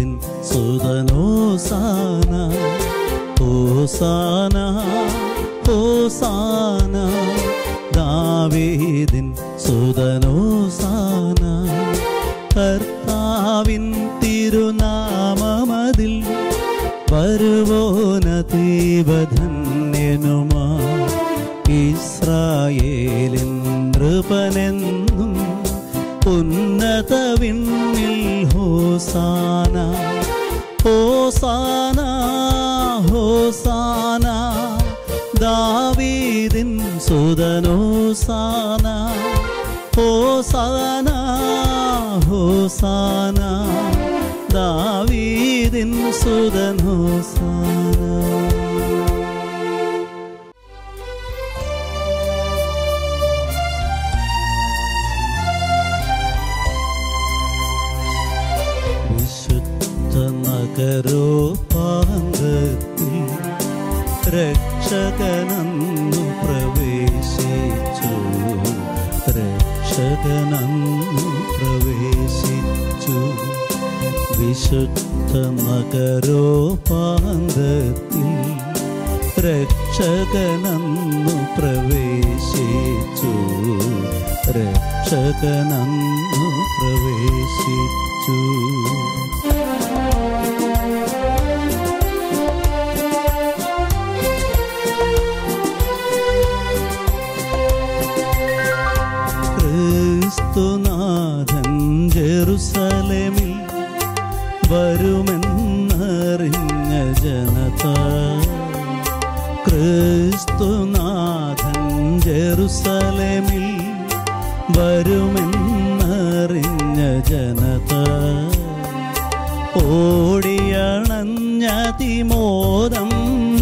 ദാവീദിൻ സുതനോസാന ഹോസാന ഹോസാന ദാവീദിൻ സുതനോസാന കർത്താവിൻ തിരുനാമമതിൽ വരുവോന ദൈവധന്യനുമാ ഇസ്രായേലിൻ നൃപനെന്നും ഉന്നത വിണ്ണിൽ ഹോസാന ഹോസാന ഹോസാന ദാവീദിൻ സുതനോസാന ഹോസാന ഹോസാന ദാവീദിൻ സുതനോസാന വിശുദ്ധ നഗരോപാന്തത്തിൽ രക്ഷകനന്നു പ്രവേശിച്ചു രക്ഷകനന്നു പ്രവേശിച്ചു വിശുദ്ധ നഗരോപാന്തത്തിൽ രക്ഷകനന്നു പ്രവേശിച്ചു രക്ഷകനന്നു പ്രവേശിച്ചു ക്രിസ്തുനാഥൻ ജെറുസലേമിൽ വരുമെന്നറിഞ്ഞ ജനത ക്രിസ്തുനാഥൻ ജെറുസലേമിൽ വരുമെന്നറിഞ്ഞ ജനത ഓടിയണഞ്ഞതിമോദം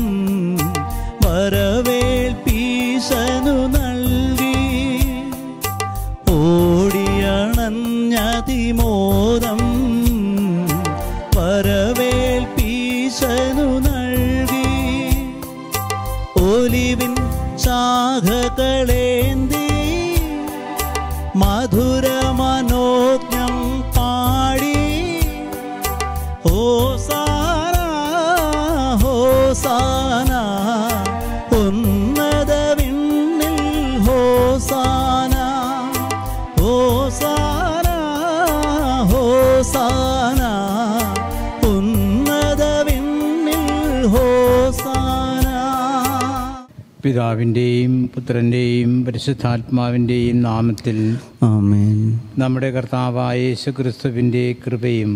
വരവേൽപ്പീശനു നൽകി ഓടിയണഞ്ഞതിമോദം വരവേൽപ്പീശനു നൽകി ഒലിവിൻ ശാഖകളേന്തി മധുര മനോജ്ഞം പാടി ഹോസാന ഹോസാന ഉന്നത വിണ്ണിൽ ഹോസാന ഹോസാന ഹോസാന ഉന്നത വിണ്ണിൽ ഹോസാന പിതാവിൻ്റെയും പുത്രൻ്റെയും പരിശുദ്ധാത്മാവിൻ്റെയും നാമത്തിൽ ആമേൻ നമ്മുടെ കർത്താവായ യേശുക്രിസ്തുവിൻ്റെ കൃപയും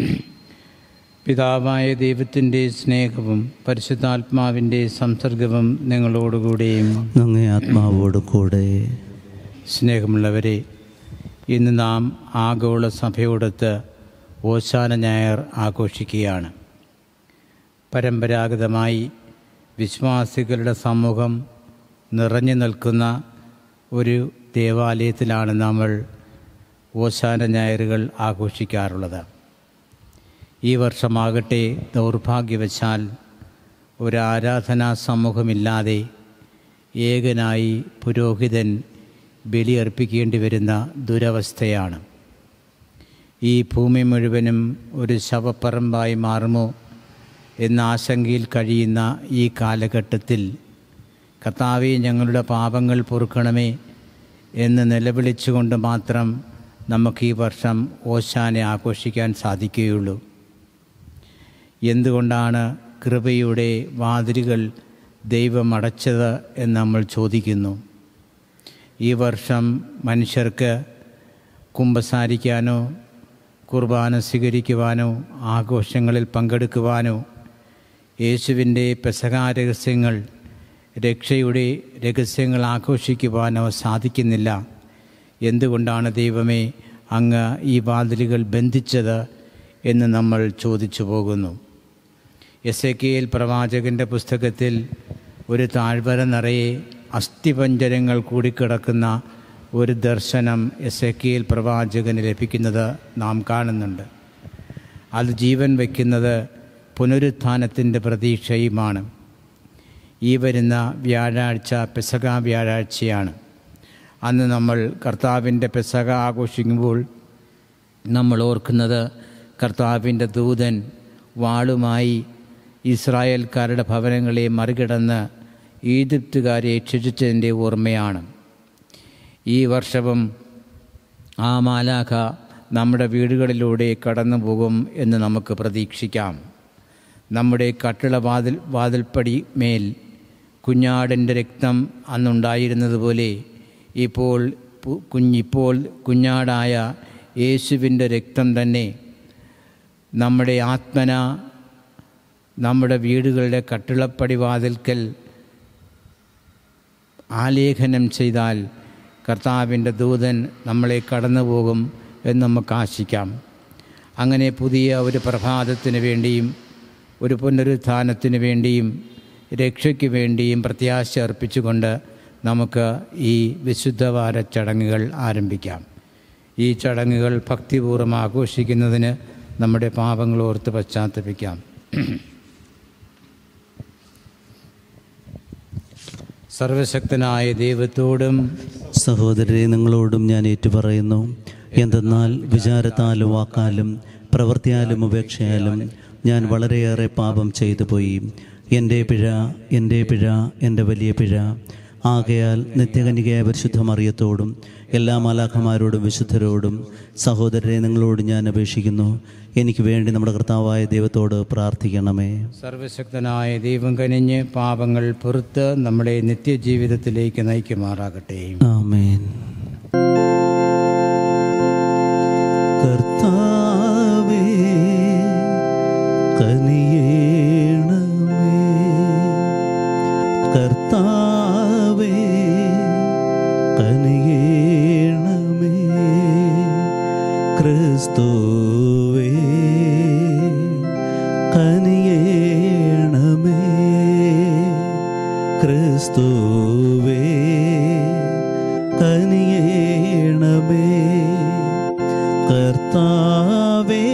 പിതാവായ ദൈവത്തിൻ്റെ സ്നേഹവും പരിശുദ്ധാത്മാവിൻ്റെ സംസർഗവും നിങ്ങളോടുകൂടെയും അങ്ങേ ആത്മാവോട് കൂടെ സ്നേഹമുള്ളവരെ ഇന്ന് നാം ആഗോള സഭയോടൊത്ത് ഓശാന ഞായർ ആഘോഷിക്കുകയാണ് പരമ്പരാഗതമായി വിശ്വാസികളുടെ സമൂഹം നിറഞ്ഞു നിൽക്കുന്ന ഒരു ദേവാലയത്തിലാണ് നമ്മൾ ഓശാന ഞായറുകൾ ആഘോഷിക്കാറുള്ളത് ഈ വർഷമാകട്ടെ ദൗർഭാഗ്യവശാൽ ഒരു ആരാധനാ സമൂഹമില്ലാതെ ഏകനായി പുരോഹിതൻ ബലിയർപ്പിക്കേണ്ടി വരുന്ന ദുരവസ്ഥയാണ് ഈ ഭൂമി മുഴുവനും ഒരു ശവപ്പറമ്പായി മാറുമോ എന്ന ആശങ്കയിൽ കഴിയുന്ന ഈ കാലഘട്ടത്തിൽ കർത്താവെ ഞങ്ങളുടെ പാപങ്ങൾ പൊറുക്കണമേ എന്ന് നിലവിളിച്ചുകൊണ്ട് മാത്രം നമുക്ക് ഈ വർഷം ഓശാനെ ആഘോഷിക്കാൻ സാധിക്കുകയുള്ളൂ എന്തുകൊണ്ടാണ് കൃപയുടെ വാതിലുകൾ ദൈവം അടച്ചത് എന്ന് നമ്മൾ ചോദിക്കുന്നു ഈ വർഷം മനുഷ്യർക്ക് കുമ്പസാരിക്കാനോ കുർബാന സ്വീകരിക്കുവാനോ ആഘോഷങ്ങളിൽ പങ്കെടുക്കുവാനോ യേശുവിൻ്റെ പെസകാ രഹസ്യങ്ങൾ രക്ഷയുടെ രഹസ്യങ്ങൾ ആഘോഷിക്കുവാനോ സാധിക്കുന്നില്ല എന്തുകൊണ്ടാണ് ദൈവമേ അങ്ങ് ഈ വാതിലുകൾ ബന്ധിച്ചത് എന്ന് നമ്മൾ ചോദിച്ചു പോകുന്നു എസ് എ കെ എൽ പ്രവാചകൻ്റെ പുസ്തകത്തിൽ ഒരു താഴ്വര നിറയെ അസ്ഥിപഞ്ജരങ്ങൾ കൂടിക്കിടക്കുന്ന ഒരു ദർശനം എസ് എ കെ എൽ പ്രവാചകന് ലഭിക്കുന്നത് നാം കാണുന്നുണ്ട് അത് ജീവൻ വയ്ക്കുന്നത് പുനരുത്ഥാനത്തിൻ്റെ പ്രതീക്ഷയുമാണ് ഈ വരുന്ന വ്യാഴാഴ്ച പെസക വ്യാഴാഴ്ചയാണ് അന്ന് നമ്മൾ കർത്താവിൻ്റെ പെസക ആഘോഷിക്കുമ്പോൾ നമ്മൾ ഓർക്കുന്നത് കർത്താവിൻ്റെ ദൂതൻ വാളുമായി ഇസ്രായേൽക്കാരുടെ ഭവനങ്ങളെ മറികടന്ന് ഈജിപ്തുകാരെ രക്ഷിച്ചതിൻ്റെ ഓർമ്മയാണ് ഈ വർഷവും ആ മാലാഖ നമ്മുടെ വീടുകളിലൂടെ കടന്നു പോകും എന്ന് നമുക്ക് പ്രതീക്ഷിക്കാം നമ്മുടെ കട്ടിള വാതിൽ വാതിൽപ്പടി മേൽ കുഞ്ഞാടിൻ്റെ രക്തം അന്നുണ്ടായിരുന്നതുപോലെ ഇപ്പോൾ പു- കുഞ്ഞിപ്പോൾ കുഞ്ഞാടായ യേശുവിൻ്റെ രക്തം തന്നെ നമ്മുടെ ആത്മന നമ്മുടെ വീടുകളുടെ കട്ടിളപ്പടി വാതിൽക്കൽ ആലേഖനം ചെയ്താൽ കർത്താവിൻ്റെ ദൂതൻ നമ്മളെ കടന്നു പോകും എന്ന് നമുക്ക് ആശിക്കാം അങ്ങനെ പുതിയ ഒരു പ്രഭാതത്തിന് വേണ്ടിയും ഒരു പുനരുത്ഥാനത്തിന് വേണ്ടിയും രക്ഷയ്ക്ക് വേണ്ടിയും പ്രത്യാശ അർപ്പിച്ചുകൊണ്ട് നമുക്ക് ഈ വിശുദ്ധവാര ചടങ്ങുകൾ ആരംഭിക്കാം ഈ ചടങ്ങുകൾ ഭക്തിപൂർവ്വം ആഘോഷിക്കുന്നതിന് നമ്മുടെ പാപങ്ങൾ ഓർത്ത് പശ്ചാത്തപിക്കാം സർവശക്തനായ ദൈവത്തോടും സഹോദരരെ നിങ്ങളോടും ഞാൻ ഏറ്റുപറയുന്നു എന്തെന്നാൽ വിചാരത്താലും വാക്കാലും പ്രവൃത്തിയാലും ഉപേക്ഷയാലും ഞാൻ വളരെയേറെ പാപം ചെയ്തു പോയി എൻ്റെ പിഴ എൻ്റെ പിഴ എൻ്റെ വലിയ പിഴ ആകയാൽ നിത്യകനികയായ പരിശുദ്ധ മറിയത്തോടും എല്ലാ മാലാഖമാരോടും വിശുദ്ധരോടും സഹോദരരെ നിങ്ങളോട് ഞാൻ അപേക്ഷിക്കുന്നു എനിക്ക് വേണ്ടി നമ്മുടെ കർത്താവായ ദൈവത്തോട് പ്രാർത്ഥിക്കണമേ സർവശക്തനായ ദൈവം കനിഞ്ഞ് പാപങ്ങൾ പൊറുത്ത് നമ്മളെ നിത്യജീവിതത്തിലേക്ക് നയിക്കുമാറാകട്ടെ ആമേൻ കർത്താവേ കനിയേണമേ കർത്താവേ കനിയേണമേ ക്രിസ്തുവേ കനിയേണമേ ക്രിസ്തുവേ കനിയേണമേ കർത്താവേ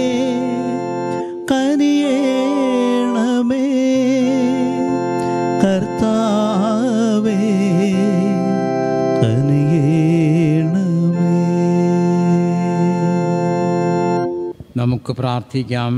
കനിയേണമേ കർത്താവേ കനിയേണമേ നമുക്ക് പ്രാർത്ഥിക്കാം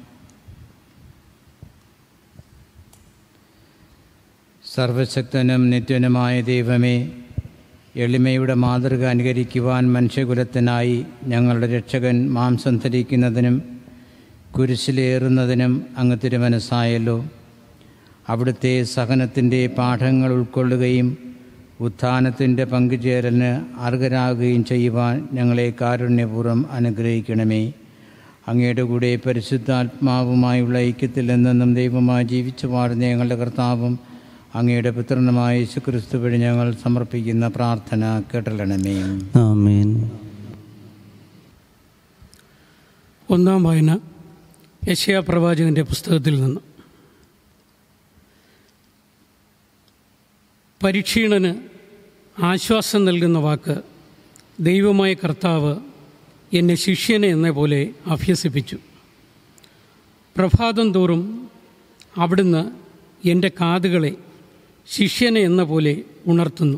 സർവശക്തനും നിത്യനുമായ ദൈവമേ എളിമയുടെ മാതൃക അനുകരിക്കുവാൻ മനുഷ്യകുലത്തിനായി ഞങ്ങളുടെ രക്ഷകൻ മാംസം ധരിക്കുന്നതിനും കുരിശിലേറുന്നതിനും അങ്ങ് തിരുമനസ്സായല്ലോ അവിടുത്തെ സഹനത്തിൻ്റെ പാഠങ്ങൾ ഉൾക്കൊള്ളുകയും ഉത്ഥാനത്തിൻ്റെ പങ്കുചേരലിന് അർഹരാകുകയും ചെയ്യുവാൻ ഞങ്ങളെ കാരുണ്യപൂർവ്വം അനുഗ്രഹിക്കണമേ അങ്ങയുടെ കൂടെ പരിശുദ്ധാത്മാവുമായുള്ള ഐക്യത്തിൽ എന്നെന്നും ദൈവമായി ജീവിച്ചു വാഴുന്ന ഞങ്ങളുടെ കർത്താവും അങ്ങയുടെ പുത്രനുമായ യേശുക്രിസ്തു വഴി ഞങ്ങൾ സമർപ്പിക്കുന്ന പ്രാർത്ഥന കേട്ടലണമേ ആമേൻ ഒന്നാം വായന യശയാ പ്രവാചകന്റെ പുസ്തകത്തിൽ നിന്ന് പരീക്ഷീണന് ആശ്വാസം നൽകുന്ന വാക്ക് ദൈവമായ കർത്താവ് എന്നെ ശിഷ്യനെ എന്ന പോലെ അഭ്യസിപ്പിച്ചു പ്രഭാതം തോറും അവിടുന്ന് എൻ്റെ കാതുകളെ ശിഷ്യനെ എന്ന പോലെ ഉണർത്തുന്നു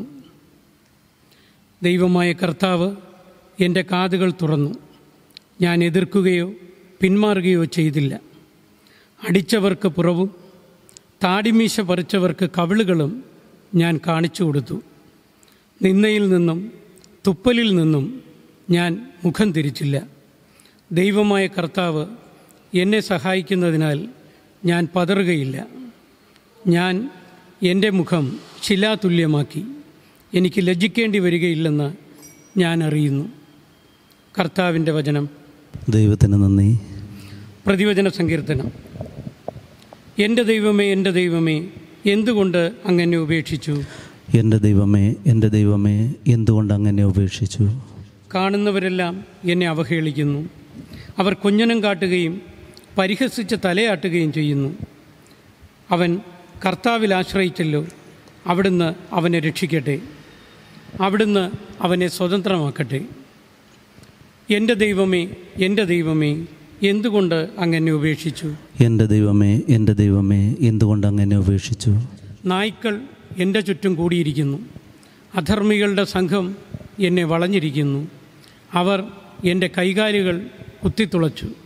ദൈവമായ കർത്താവ് എൻ്റെ കാതുകൾ തുറന്നു ഞാൻ എതിർക്കുകയോ പിന്മാറുകയോ ചെയ്തില്ല അടിച്ചവർക്ക് പുറവും താടിമീശ പറിച്ചവർക്ക് കവിളുകളും ഞാൻ കാണിച്ചു കൊടുത്തു നിന്നയിൽ നിന്നും തുപ്പലിൽ നിന്നും ഞാൻ മുഖം തിരിച്ചില്ല ദൈവമായ കർത്താവ് എന്നെ സഹായിക്കുന്നതിനാൽ ഞാൻ പതറുകയില്ല ഞാൻ എൻ്റെ മുഖം ശിലാതുല്യമാക്കി എനിക്ക് ലജ്ജിക്കേണ്ടി വരികയില്ലെന്ന് ഞാൻ അറിയുന്നു കർത്താവിൻ്റെ വചനം ദൈവത്തിന് നന്ദി പ്രതിവചന സങ്കീർത്തനം എൻ്റെ ദൈവമേ എൻ്റെ ദൈവമേ എന്തുകൊണ്ട് അങ്ങനെ ഉപേക്ഷിച്ചു എൻ്റെ ദൈവമേ എൻ്റെ ദൈവമേ എന്തുകൊണ്ട് അങ്ങനെ ഉപേക്ഷിച്ചു കാണുന്നവരെല്ലാം എന്നെ അവഹേളിക്കുന്നു അവർ കുഞ്ഞനം കാട്ടുകയും പരിഹസിച്ച് തലയാട്ടുകയും ചെയ്യുന്നു അവൻ കർത്താവിൽ ആശ്രയിച്ചല്ലോ അവിടുന്ന് അവനെ രക്ഷിക്കട്ടെ അവിടുന്ന് അവനെ സ്വതന്ത്രമാക്കട്ടെ എൻ്റെ ദൈവമേ എൻ്റെ ദൈവമേ എന്തുകൊണ്ട് അങ്ങനെ ഉപേക്ഷിച്ചു എൻ്റെ ദൈവമേ എൻ്റെ ദൈവമേ എന്തുകൊണ്ട് അങ്ങനെ ഉപേക്ഷിച്ചു നായ്ക്കൾ എൻ്റെ ചുറ്റും കൂടിയിരിക്കുന്നു അധർമ്മികളുടെ സംഘം എന്നെ വളഞ്ഞിരിക്കുന്നു അവർ എൻ്റെ കൈകാലുകൾ കുത്തിത്തുളച്ചു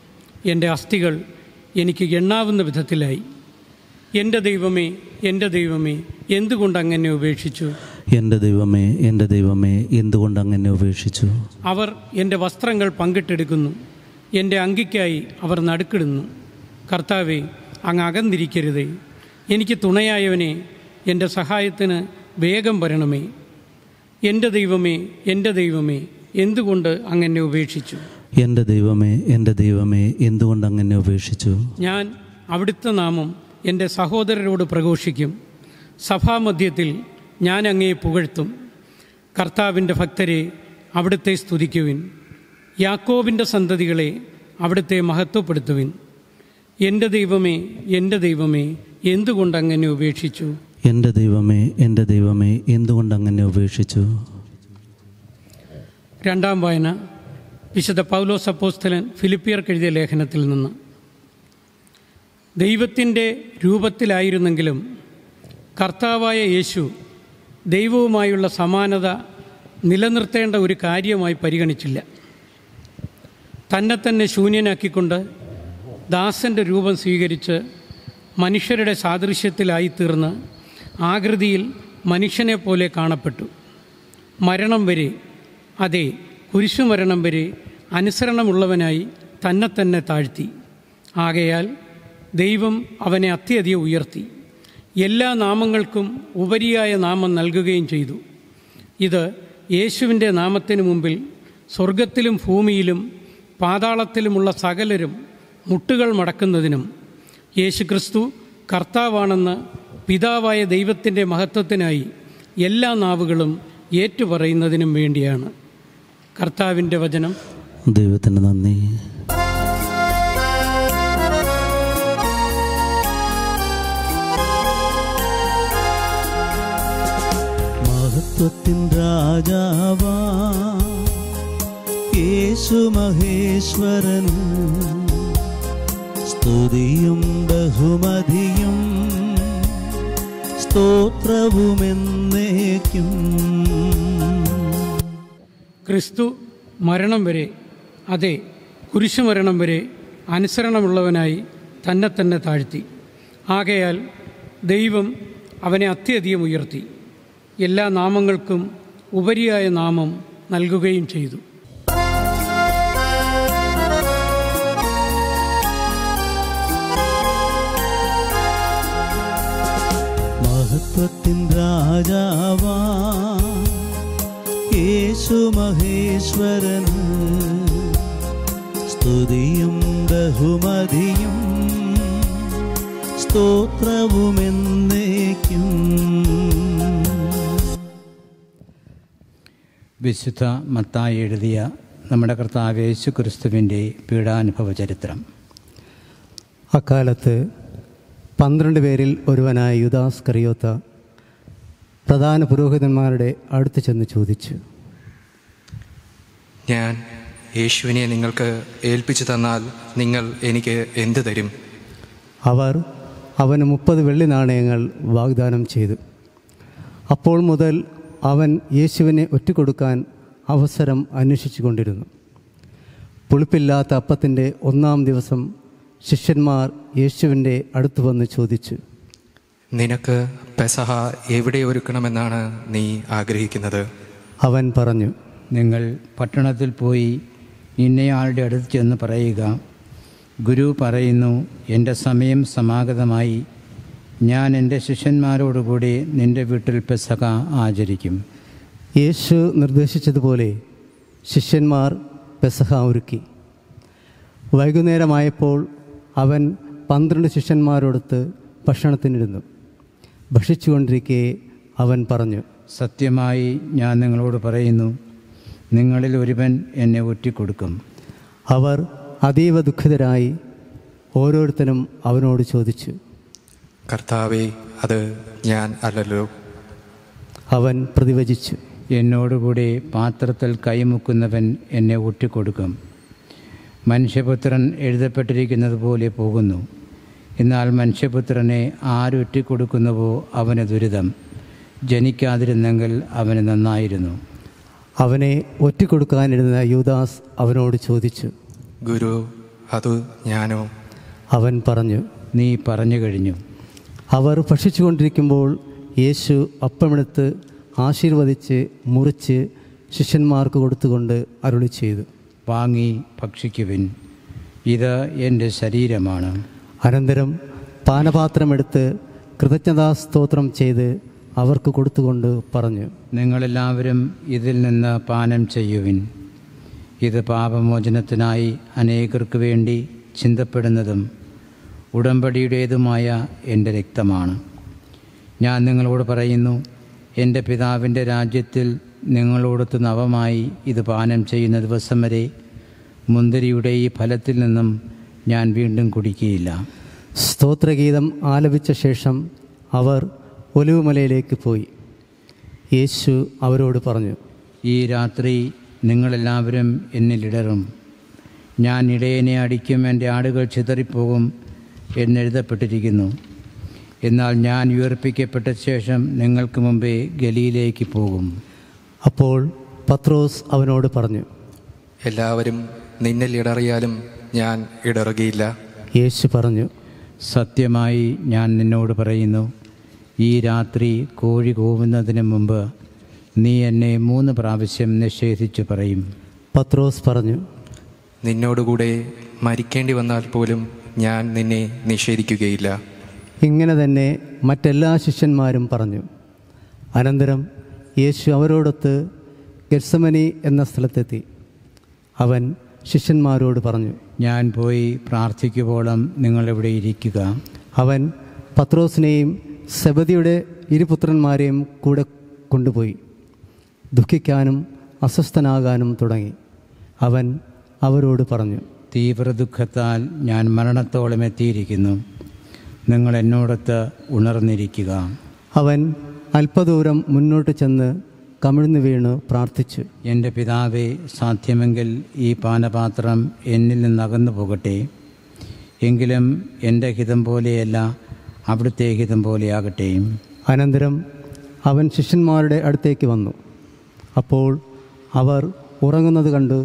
എൻ്റെ അസ്ഥികൾ എനിക്ക് എണ്ണാവുന്ന വിധത്തിലായി എൻ്റെ ദൈവമേ എൻ്റെ ദൈവമേ എന്തുകൊണ്ട് അങ്ങനെ ഉപേക്ഷിച്ചു എൻ്റെ ദൈവമേ എൻ്റെ ദൈവമേ എന്തുകൊണ്ട് അങ്ങനെ ഉപേക്ഷിച്ചു അവർ എൻ്റെ വസ്ത്രങ്ങൾ പങ്കിട്ടെടുക്കുന്നു എൻ്റെ അങ്കിക്കായി അവർ നടുക്കിടുന്നു കർത്താവെ അങ്ങ് അകന്നിരിക്കരുതേ എനിക്ക് തുണയായവനെ എൻ്റെ സഹായത്തിന് വേഗം വരണമേ എൻ്റെ ദൈവമേ എൻ്റെ ദൈവമേ എന്തുകൊണ്ട് അങ്ങനെ ഉപേക്ഷിച്ചു എൻ്റെ ദൈവമേ എൻ്റെ ദൈവമേ എന്തുകൊണ്ട് അങ്ങനെ ഉപേക്ഷിച്ചു ഞാൻ അവിടുത്തെ നാമം എൻ്റെ സഹോദരരോട് പ്രഘോഷിക്കും സഭാമധ്യത്തിൽ ഞാൻ അങ്ങയെ പുകഴ്ത്തും കർത്താവിൻ്റെ ഭക്തരെ അവിടുത്തെ സ്തുതിക്കുവിൻ യാക്കോബിൻ്റെ സന്തതികളെ അവിടുത്തെ മഹത്വപ്പെടുത്തുവിൻ എൻ്റെ ദൈവമേ എൻ്റെ ദൈവമേ എന്തുകൊണ്ട് അങ്ങനെ ഉപേക്ഷിച്ചു എൻ്റെ ദൈവമേ എൻ്റെ ദൈവമേ എന്തുകൊണ്ട് അങ്ങനെ ഉപേക്ഷിച്ചു രണ്ടാം വായന വിശുദ്ധ പൗലോസ് അപ്പോസ്തലൻ ഫിലിപ്പിയർക്ക് എഴുതിയ ലേഖനത്തിൽ നിന്ന് ദൈവത്തിൻ്റെ രൂപത്തിലായിരുന്നെങ്കിലും കർത്താവായ യേശു ദൈവവുമായുള്ള സമാനത നിലനിർത്തേണ്ട ഒരു കാര്യമായി പരിഗണിച്ചില്ല തന്നെ തന്നെ ശൂന്യനാക്കിക്കൊണ്ട് ദാസൻ്റെ രൂപം സ്വീകരിച്ച് മനുഷ്യരുടെ സാദൃശ്യത്തിലായി തീർന്ന് ആകൃതിയിൽ മനുഷ്യനെ പോലെ കാണപ്പെട്ടു മരണം വരെ അതെ കുരിശുമരണം വരെ അനുസരണമുള്ളവനായി തന്നെ തന്നെ താഴ്ത്തി ആകയാൽ ദൈവം അവനെ അത്യധികം ഉയർത്തി എല്ലാ നാമങ്ങൾക്കും ഉപരിയായ നാമം നൽകുകയും ചെയ്തു ഇത് യേശുവിൻ്റെ നാമത്തിനു മുമ്പിൽ സ്വർഗത്തിലും ഭൂമിയിലും പാതാളത്തിലുമുള്ള സകലരും മുട്ടുകൾ മടക്കുന്നതിനും യേശുക്രിസ്തു കർത്താവാണെന്ന് പിതാവായ ദൈവത്തിൻ്റെ മഹത്വത്തിനായി എല്ലാ നാവുകളും ഏറ്റുപറയുന്നതിനും വേണ്ടിയാണ് കർത്താവിൻ്റെ വചനം ദൈവത്തിന് നന്ദി മഹത്വത്തിൻ രാജാവാ യേശു മഹേശ്വരൻ സ്തുതിയും ബഹുമതിയും സ്തോത്രവുമെന്നേക്കും ക്രിസ്തു മരണം വരെ അതെ കുരിശുമരണം വരെ അനുസരണമുള്ളവനായി തന്നെ തന്നെ താഴ്ത്തി ആകയാൽ ദൈവം അവനെ അത്യധികം ഉയർത്തി എല്ലാ നാമങ്ങൾക്കും ഉപരിയായ നാമം നൽകുകയും ചെയ്തു മഹത്വത്തിൻ രാജാവാ യേശു മഹേശ്വരൻ സ്തുതിയും ബഹുമതിയും സ്തോത്രവുമെന്നേക്കും വിശുദ്ധ മത്തായി എഴുതിയ നമ്മുടെ കർത്താവ് യേശു ക്രിസ്തുവിൻ്റെ പീഡാനുഭവ ചരിത്രം അക്കാലത്ത് പന്ത്രണ്ട് പേരിൽ ഒരുവനായ യുദാസ് കറിയോത്ത പ്രധാന പുരോഹിതന്മാരുടെ അടുത്ത് ചെന്ന് ചോദിച്ചു ഞാൻ യേശുവിനെ നിങ്ങൾക്ക് ഏൽപ്പിച്ചു തന്നാൽ നിങ്ങൾ എനിക്ക് എന്ത് തരും അവർ അവന് മുപ്പത് വെള്ളി നാണയങ്ങൾ വാഗ്ദാനം ചെയ്തു അപ്പോൾ മുതൽ അവൻ യേശുവിനെ ഒറ്റുകൊടുക്കാൻ അവസരം അന്വേഷിച്ചു കൊണ്ടിരുന്നു പുളിപ്പില്ലാത്ത അപ്പത്തിൻ്റെ ഒന്നാം ദിവസം ശിഷ്യന്മാർ യേശുവിൻ്റെ അടുത്ത് വന്ന് ചോദിച്ചു നിനക്ക് പെസഹ എവിടെ ഒരുക്കണമെന്നാണ് നീ ആഗ്രഹിക്കുന്നത് അവൻ പറഞ്ഞു നിങ്ങൾ പട്ടണത്തിൽ പോയി ഇന്നയാളുടെ അടുത്ത് ചെന്ന് പറയുക ഗുരു പറയുന്നു എൻ്റെ സമയം സമാഗതമായി ഞാൻ എൻ്റെ ശിഷ്യന്മാരോടുകൂടി നിൻ്റെ വീട്ടിൽ പെസക ആചരിക്കും യേശു നിർദ്ദേശിച്ചതുപോലെ ശിഷ്യന്മാർ പെസഹ ഒരുക്കി വൈകുന്നേരമായപ്പോൾ അവൻ പന്ത്രണ്ട് ശിഷ്യന്മാരോടൊത്ത് ഭക്ഷണത്തിനിരുന്നു ഭക്ഷിച്ചുകൊണ്ടിരിക്കെ അവൻ പറഞ്ഞു സത്യമായി ഞാൻ നിങ്ങളോട് പറയുന്നു നിങ്ങളിൽ ഒരുവൻ എന്നെ ഒറ്റിക്കൊടുക്കും അവർ അതീവ ദുഃഖിതരായി ഓരോരുത്തരും അവനോട് ചോദിച്ചു കർത്താവെ അത് ഞാൻ അല്ലല്ലോ അവൻ പ്രതിവചിച്ചു എന്നോടുകൂടി പാത്രത്തിൽ കൈമുക്കുന്നവൻ എന്നെ ഒറ്റിക്കൊടുക്കും മനുഷ്യപുത്രൻ എഴുതപ്പെട്ടിരിക്കുന്നത് പോലെ പോകുന്നു എന്നാൽ മനുഷ്യപുത്രനെ ആരൊറ്റിക്കൊടുക്കുന്നുവോ അവന് ദുരിതം ജനിക്കാതിരുന്നെങ്കിൽ അവന് നന്നായിരുന്നു അവനെ ഒറ്റിക്കൊടുക്കാനിരുന്ന യൂദാസ് അവനോട് ചോദിച്ചു ഗുരു അത് ഞാനോ അവൻ പറഞ്ഞു നീ പറഞ്ഞു കഴിഞ്ഞു അവർ ഭക്ഷിച്ചുകൊണ്ടിരിക്കുമ്പോൾ യേശു അപ്പമെടുത്ത് ആശീർവദിച്ച് മുറിച്ച് ശിഷ്യന്മാർക്ക് കൊടുത്തുകൊണ്ട് അരുളി ചെയ്തു വാങ്ങി ഭക്ഷിക്കുവിൻ ഇത് എൻ്റെ ശരീരമാണ് അനന്തരം പാനപാത്രമെടുത്ത് കൃതജ്ഞതാസ്തോത്രം ചെയ്ത് അവർക്ക് കൊടുത്തുകൊണ്ട് പറഞ്ഞു നിങ്ങളെല്ലാവരും ഇതിൽ നിന്ന് പാനം ചെയ്യുവിൻ ഇത് പാപമോചനത്തിനായി അനേകർക്ക് വേണ്ടി ചിന്തപ്പെടുന്നതും ഉടമ്പടിയുടേതുമായ എൻ്റെ രക്തമാണ് ഞാൻ നിങ്ങളോട് പറയുന്നു എൻ്റെ പിതാവിൻ്റെ രാജ്യത്തിൽ നിങ്ങളോടൊത്ത് നവമായി ഇത് പാനം ചെയ്യുന്ന ദിവസം വരെ മുന്തിരിയുടെ ഈ ഫലത്തിൽ നിന്നും ഞാൻ വീണ്ടും കുടിക്കുകയില്ല സ്തോത്രഗീതം ആലപിച്ച ശേഷം അവർ ഒലിവുമലയിലേക്ക് പോയി യേശു അവരോട് പറഞ്ഞു ഈ രാത്രി നിങ്ങളെല്ലാവരും എന്നിലിടറും ഞാൻ ഇടയനെ അടിക്കും എൻ്റെ ആടുകൾ ചിതറിപ്പോകും എന്നെഴുതപ്പെട്ടിരിക്കുന്നു എന്നാൽ ഞാൻ ഉയർപ്പിക്കപ്പെട്ട ശേഷം നിങ്ങൾക്ക് മുമ്പേ ഗലിയിലേക്ക് പോകും അപ്പോൾ പത്രോസ് അവനോട് പറഞ്ഞു എല്ലാവരും നിന്നിൽ ഇടറിയാലും ഞാൻ ഇടറുകയില്ല യേശു പറഞ്ഞു സത്യമായി ഞാൻ നിന്നോട് പറയുന്നു ഈ രാത്രി കോഴി കൂവുന്നതിന് മുമ്പ് നീ എന്നെ മൂന്ന് പ്രാവശ്യം നിഷേധിച്ചു പറയും പത്രോസ് പറഞ്ഞു നിന്നോടുകൂടെ മരിക്കേണ്ടി വന്നാൽ പോലും ഞാൻ നിന്നെ നിഷേധിക്കുകയില്ല ഇങ്ങനെ തന്നെ മറ്റെല്ലാ ശിഷ്യന്മാരും പറഞ്ഞു അനന്തരം യേശു അവരോടൊത്ത് ഗെർസമനി എന്ന സ്ഥലത്തെത്തി അവൻ ശിഷ്യന്മാരോട് പറഞ്ഞു ഞാൻ പോയി പ്രാർത്ഥിക്കുവോളം നിങ്ങളിവിടെ ഇരിക്കുക അവൻ പത്രോസിനെയും സെബദിയുടെ ഇരുപുത്രന്മാരെയും കൂടെ കൊണ്ടുപോയി ദുഃഖിക്കാനും അസ്വസ്ഥനാകാനും തുടങ്ങി അവൻ അവരോട് പറഞ്ഞു തീവ്ര ദുഃഖത്താൽ ഞാൻ മരണത്തോളം എത്തിയിരിക്കുന്നു നിങ്ങൾ എന്നോടൊത്ത് ഉണർന്നിരിക്കുക അവൻ അല്പദൂരം മുന്നോട്ട് ചെന്ന് കമിഴ്ന്നു വീണ് പ്രാർത്ഥിച്ചു എൻ്റെ പിതാവെ സാധ്യമെങ്കിൽ ഈ പാനപാത്രം എന്നിൽ നിന്ന് അകന്നു പോകട്ടെ എങ്കിലും എൻ്റെ ഹിതം പോലെയല്ല അവിടുത്തെ ഹിതം പോലെയാകട്ടെ അനന്തരം അവൻ ശിഷ്യന്മാരുടെ അടുത്തേക്ക് വന്നു അപ്പോൾ അവർ ഉറങ്ങുന്നത് കണ്ട്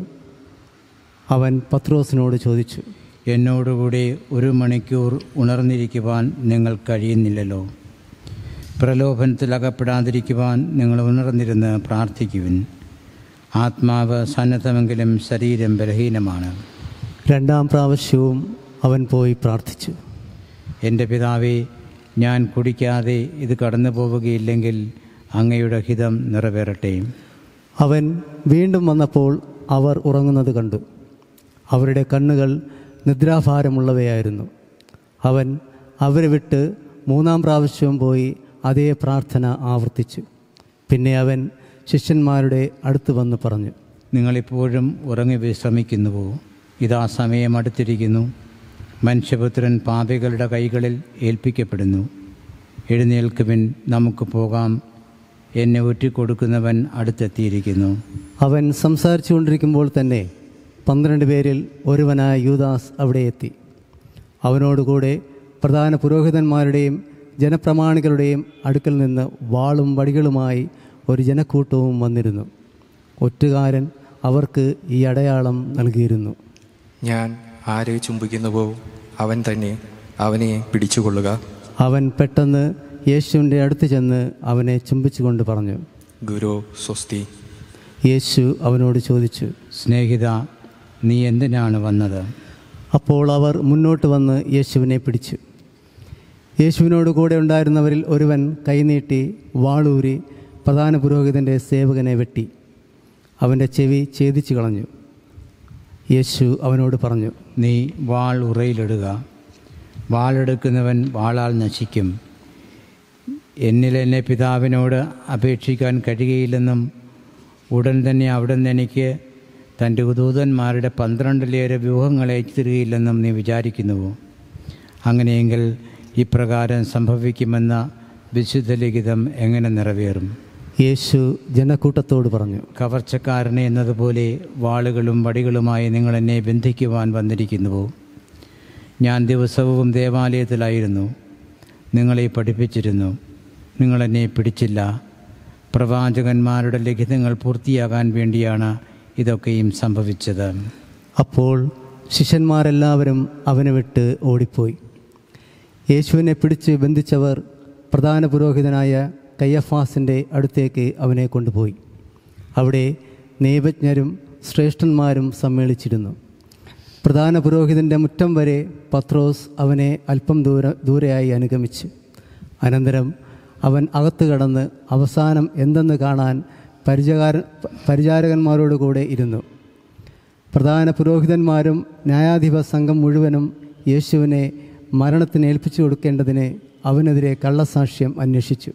അവൻ പത്രോസിനോട് ചോദിച്ചു എന്നോടുകൂടി ഒരു മണിക്കൂർ ഉണർന്നിരിക്കുവാൻ നിങ്ങൾ കഴിയുന്നില്ലല്ലോ പ്രലോഭനത്തിൽ അകപ്പെടാതിരിക്കുവാൻ നിങ്ങൾ ഉണർന്നിരുന്ന് പ്രാർത്ഥിക്കുവിൻ ആത്മാവ് സന്നദ്ധമെങ്കിലും ശരീരം ബലഹീനമാണ് രണ്ടാം പ്രാവശ്യവും അവൻ പോയി പ്രാർത്ഥിച്ചു എൻ്റെ പിതാവേ ഞാൻ കുടിക്കാതെ ഇത് കടന്നു പോവുകയില്ലെങ്കിൽ അങ്ങയുടെ ഹിതം നിറവേറട്ടെ അവൻ വീണ്ടും വന്നപ്പോൾ അവർ ഉറങ്ങുന്നത് കണ്ടു അവരുടെ കണ്ണുകൾ നിദ്രാഭാരമുള്ളവയായിരുന്നു അവൻ അവരെ വിട്ട് മൂന്നാം പ്രാവശ്യവും പോയി അതേ പ്രാർത്ഥന ആവർത്തിച്ചു പിന്നെ അവൻ ശിഷ്യന്മാരുടെ അടുത്ത് വന്ന് പറഞ്ഞു നിങ്ങളിപ്പോഴും ഉറങ്ങി വിശ്രമിക്കുന്നുവോ ഇതാ സമയം അടുത്തിരിക്കുന്നു മനുഷ്യപുത്രൻ പാപികളുടെ കൈകളിൽ ഏൽപ്പിക്കപ്പെടുന്നു എഴുന്നേൽക്കുവിൻ നമുക്ക് പോകാം എന്നെ ഒറ്റിക്കൊടുക്കുന്നവൻ അടുത്തെത്തിയിരിക്കുന്നു അവൻ സംസാരിച്ചു കൊണ്ടിരിക്കുമ്പോൾ തന്നെ പന്ത്രണ്ട് പേരിൽ ഒരുവനായ യൂദാസ് അവിടെ എത്തി അവനോടുകൂടെ പ്രധാന പുരോഹിതന്മാരുടെയും ജനപ്രമാണികളുടെയും അടുക്കൽ നിന്ന് വാളും വടികളുമായി ഒരു ജനക്കൂട്ടവും വന്നിരുന്നു ഒറ്റുകാരൻ അവർക്ക് ഈ അടയാളം നൽകിയിരുന്നു ഞാൻ ആരെ ചുംബിക്കുന്നുവോ അവൻ തന്നെ അവനെ പിടിച്ചുകൊള്ളുക അവൻ പെട്ടെന്ന് യേശുവിൻ്റെ അടുത്ത് ചെന്ന് അവനെ ചുംബിച്ചുകൊണ്ട് പറഞ്ഞു ഗുരു സ്വസ്തി യേശു അവനോട് ചോദിച്ചു സ്നേഹിത നീ എന്തിനാണ് വന്നത് അപ്പോൾ അവർ മുന്നോട്ട് വന്ന് യേശുവിനെ പിടിച്ചു യേശുവിനോട് കൂടെ ഉണ്ടായിരുന്നവരിൽ ഒരുവൻ കൈനീട്ടി വാളൂരി പ്രധാന പുരോഹിതൻ്റെ സേവകനെ വെട്ടി അവൻ്റെ ചെവി ഛേദിച്ചു കളഞ്ഞു യേശു അവനോട് പറഞ്ഞു നീ വാൾ ഉറയിലിടുക വാളെടുക്കുന്നവൻ വാളാൽ നശിക്കും എന്നിൽ എന്നെ പിതാവിനോട് അപേക്ഷിക്കാൻ കഴിയുകയില്ലെന്നും ഉടൻ തന്നെ അവിടുന്ന് എനിക്ക് തൻ്റെ ദൂതന്മാരുടെ പന്ത്രണ്ടിലേറെ വ്യൂഹങ്ങളെ തരികയില്ലെന്നും നീ വിചാരിക്കുന്നുവോ അങ്ങനെയെങ്കിൽ ഇപ്രകാരം സംഭവിക്കുമെന്ന വിശുദ്ധ ലിഖിതം എങ്ങനെ നിറവേറും യേശു ജനക്കൂട്ടത്തോട് പറഞ്ഞു കവർച്ചക്കാരനെ എന്നതുപോലെ വാളുകളും വടികളുമായി നിങ്ങൾ എന്നെ ബന്ധിക്കുവാൻ വന്നിരിക്കുന്നുവോ ഞാൻ ദിവസവും ദേവാലയത്തിലായിരുന്നു നിങ്ങളെ പഠിപ്പിച്ചിരുന്നു നിങ്ങളെന്നെ പിടിച്ചില്ല പ്രവാചകന്മാരുടെ ലിഖിതങ്ങൾ പൂർത്തിയാകാൻ വേണ്ടിയാണ് ഇതൊക്കെയും സംഭവിച്ചത് അപ്പോൾ ശിഷ്യന്മാരെല്ലാവരും അവനെ വിട്ട് ഓടിപ്പോയി യേശുവിനെ പിടിച്ച് ബന്ധിച്ചവർ പ്രധാന പുരോഹിതനായ കയ്യഫാസിൻ്റെ അടുത്തേക്ക് അവനെ കൊണ്ടുപോയി അവിടെ നിയമജ്ഞരും ശ്രേഷ്ഠന്മാരും സമ്മേളിച്ചിരുന്നു പ്രധാന പുരോഹിതൻ്റെ മുറ്റം വരെ പത്രോസ് അവനെ അല്പം ദൂര ദൂരെയായി അനുഗമിച്ചു അനന്തരം അവൻ അകത്ത് കടന്ന് അവസാനം എന്തെന്ന് കാണാൻ പരിചകാര പരിചാരകന്മാരോട് കൂടെ ഇരുന്നു പ്രധാന പുരോഹിതന്മാരും ന്യായാധിപ സംഘം മുഴുവനും യേശുവിനെ മരണത്തിന് ഏൽപ്പിച്ചു കൊടുക്കേണ്ടതിന് അവനെതിരെ കള്ളസാക്ഷ്യം അന്വേഷിച്ചു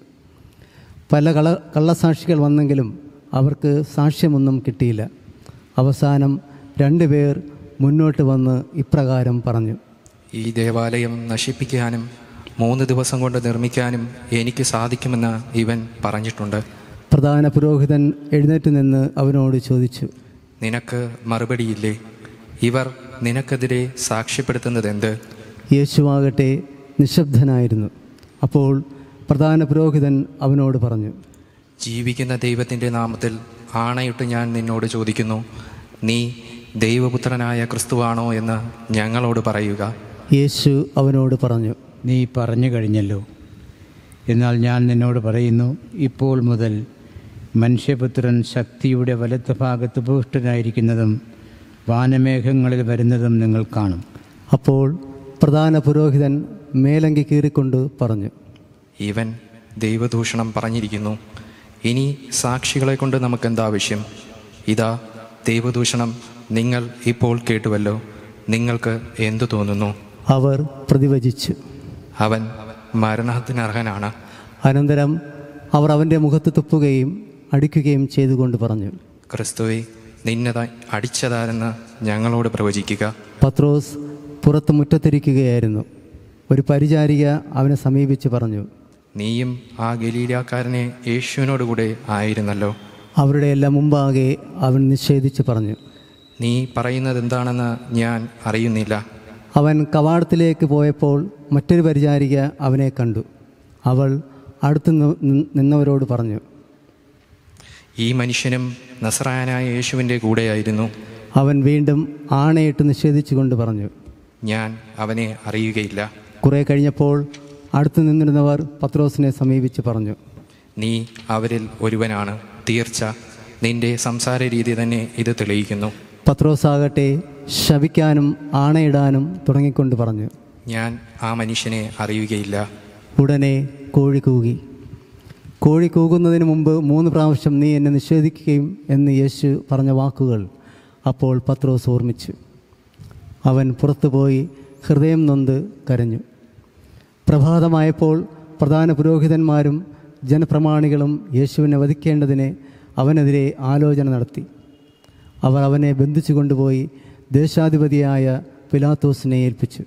പല കള കള്ളസാക്ഷികൾ വന്നെങ്കിലും അവർക്ക് സാക്ഷ്യമൊന്നും കിട്ടിയില്ല അവസാനം രണ്ടുപേർ മുന്നോട്ട് വന്ന് ഇപ്രകാരം പറഞ്ഞു ഈ ദേവാലയം നശിപ്പിക്കാനും മൂന്ന് ദിവസം കൊണ്ട് നിർമ്മിക്കാനും എനിക്ക് സാധിക്കുമെന്ന് ഇവൻ പറഞ്ഞിട്ടുണ്ട് പ്രധാന പുരോഹിതൻ എഴുന്നേറ്റ് നിന്ന് അവനോട് ചോദിച്ചു നിനക്ക് മറുപടിയില്ലേ ഇവർ നിനക്കെതിരെ സാക്ഷ്യപ്പെടുത്തുന്നതെന്ത് യേശുവാകട്ടെ നിശബ്ദനായിരുന്നു അപ്പോൾ പ്രധാന പുരോഹിതൻ അവനോട് പറഞ്ഞു ജീവിക്കുന്ന ദൈവത്തിൻ്റെ നാമത്തിൽ ആണയിട്ട് ഞാൻ നിന്നോട് ചോദിക്കുന്നു നീ ദൈവപുത്രനായ ക്രിസ്തുവാണോ എന്ന് ഞങ്ങളോട് പറയുക യേശു അവനോട് പറഞ്ഞു നീ പറഞ്ഞു കഴിഞ്ഞല്ലോ എന്നാൽ ഞാൻ നിന്നോട് പറയുന്നു ഇപ്പോൾ മുതൽ മനുഷ്യപുത്രൻ ശക്തിയുടെ വലത്ത് ഭാഗത്ത് പുഷ്ടനായിരിക്കുന്നതും വാനമേഘങ്ങളിൽ വരുന്നതും നിങ്ങൾ കാണും അപ്പോൾ പ്രധാന പുരോഹിതൻ മേലങ്കി കീറിക്കൊണ്ട് പറഞ്ഞു ഇവൻ ദൈവദൂഷണം പറഞ്ഞിരിക്കുന്നു ഇനി സാക്ഷികളെ കൊണ്ട് നമുക്കെന്താവശ്യം ഇതാ ദൈവദൂഷണം നിങ്ങൾ ഇപ്പോൾ കേട്ടുവല്ലോ നിങ്ങൾക്ക് എന്തു തോന്നുന്നു അവർ പ്രതിവചിച്ചു അവൻ മരണത്തിനർഹനാണ് അനന്തരം അവർ അവൻ്റെ മുഖത്ത് തുപ്പുകയും അടിക്കുകയും ചെയ്തുകൊണ്ട് പറഞ്ഞു ക്രിസ്തുവെ നിന്നതായി അടിച്ചതാരെന്ന് ഞങ്ങളോട് പ്രവചിക്കുക പത്രോസ് പുറത്ത് മുറ്റത്തിരിക്കുകയായിരുന്നു ഒരു പരിചാരിക അവനെ സമീപിച്ച് പറഞ്ഞു നീയും ആ ഗലീലാക്കാരനെ യേശുവിനോടുകൂടെ ആയിരുന്നല്ലോ അവരുടെ എല്ലാം മുമ്പാകെ അവൻ നിഷേധിച്ച് പറഞ്ഞു നീ പറയുന്നത് എന്താണെന്ന് ഞാൻ അറിയുന്നില്ല അവൻ കവാടത്തിലേക്ക് പോയപ്പോൾ മറ്റൊരു പരിചാരിക അവനെ കണ്ടു അവൾ അടുത്ത് നി- നി- നിന്നവരോട് പറഞ്ഞു ഈ മനുഷ്യനും നസറായനായ യേശുവിൻ്റെ കൂടെയായിരുന്നു അവൻ വീണ്ടും ആണയിട്ട് നിഷേധിച്ചുകൊണ്ട് പറഞ്ഞു ഞാൻ അവനെ അറിയുകയില്ല കുറേ കഴിഞ്ഞപ്പോൾ അടുത്ത് നിന്നിരുന്നവർ പത്രോസിനെ സമീപിച്ച് പറഞ്ഞു നീ അവരിൽ ഒരുവനാണ് തീർച്ച നിന്റെ സംസാര രീതി തന്നെ ഇത് തെളിയിക്കുന്നു പത്രോസാകട്ടെ ശപിക്കാനും ആണയിടാനും തുടങ്ങിക്കൊണ്ട് പറഞ്ഞു ഞാൻ ആ മനുഷ്യനെ അറിയുകയില്ല ഉടനെ കോഴി കൂകി കോഴി കൂകുന്നതിന് മുമ്പ് മൂന്ന് പ്രാവശ്യം നീ എന്നെ നിഷേധിക്കുകയും എന്ന് യേശു പറഞ്ഞ വാക്കുകൾ അപ്പോൾ പത്രോസ് ഓർമ്മിച്ചു അവൻ പുറത്തുപോയി ഹൃദയം നൊന്ത് കരഞ്ഞു പ്രഭാതമായപ്പോൾ പ്രധാന പുരോഹിതന്മാരും ജനപ്രമാണികളും യേശുവിനെ വധിക്കേണ്ടതിന് അവനെതിരെ ആലോചന നടത്തി അവർ അവനെ ബന്ധിച്ചു കൊണ്ടുപോയി ദേശാധിപതിയായ പിലാത്തോസിനെ ഏൽപ്പിച്ചു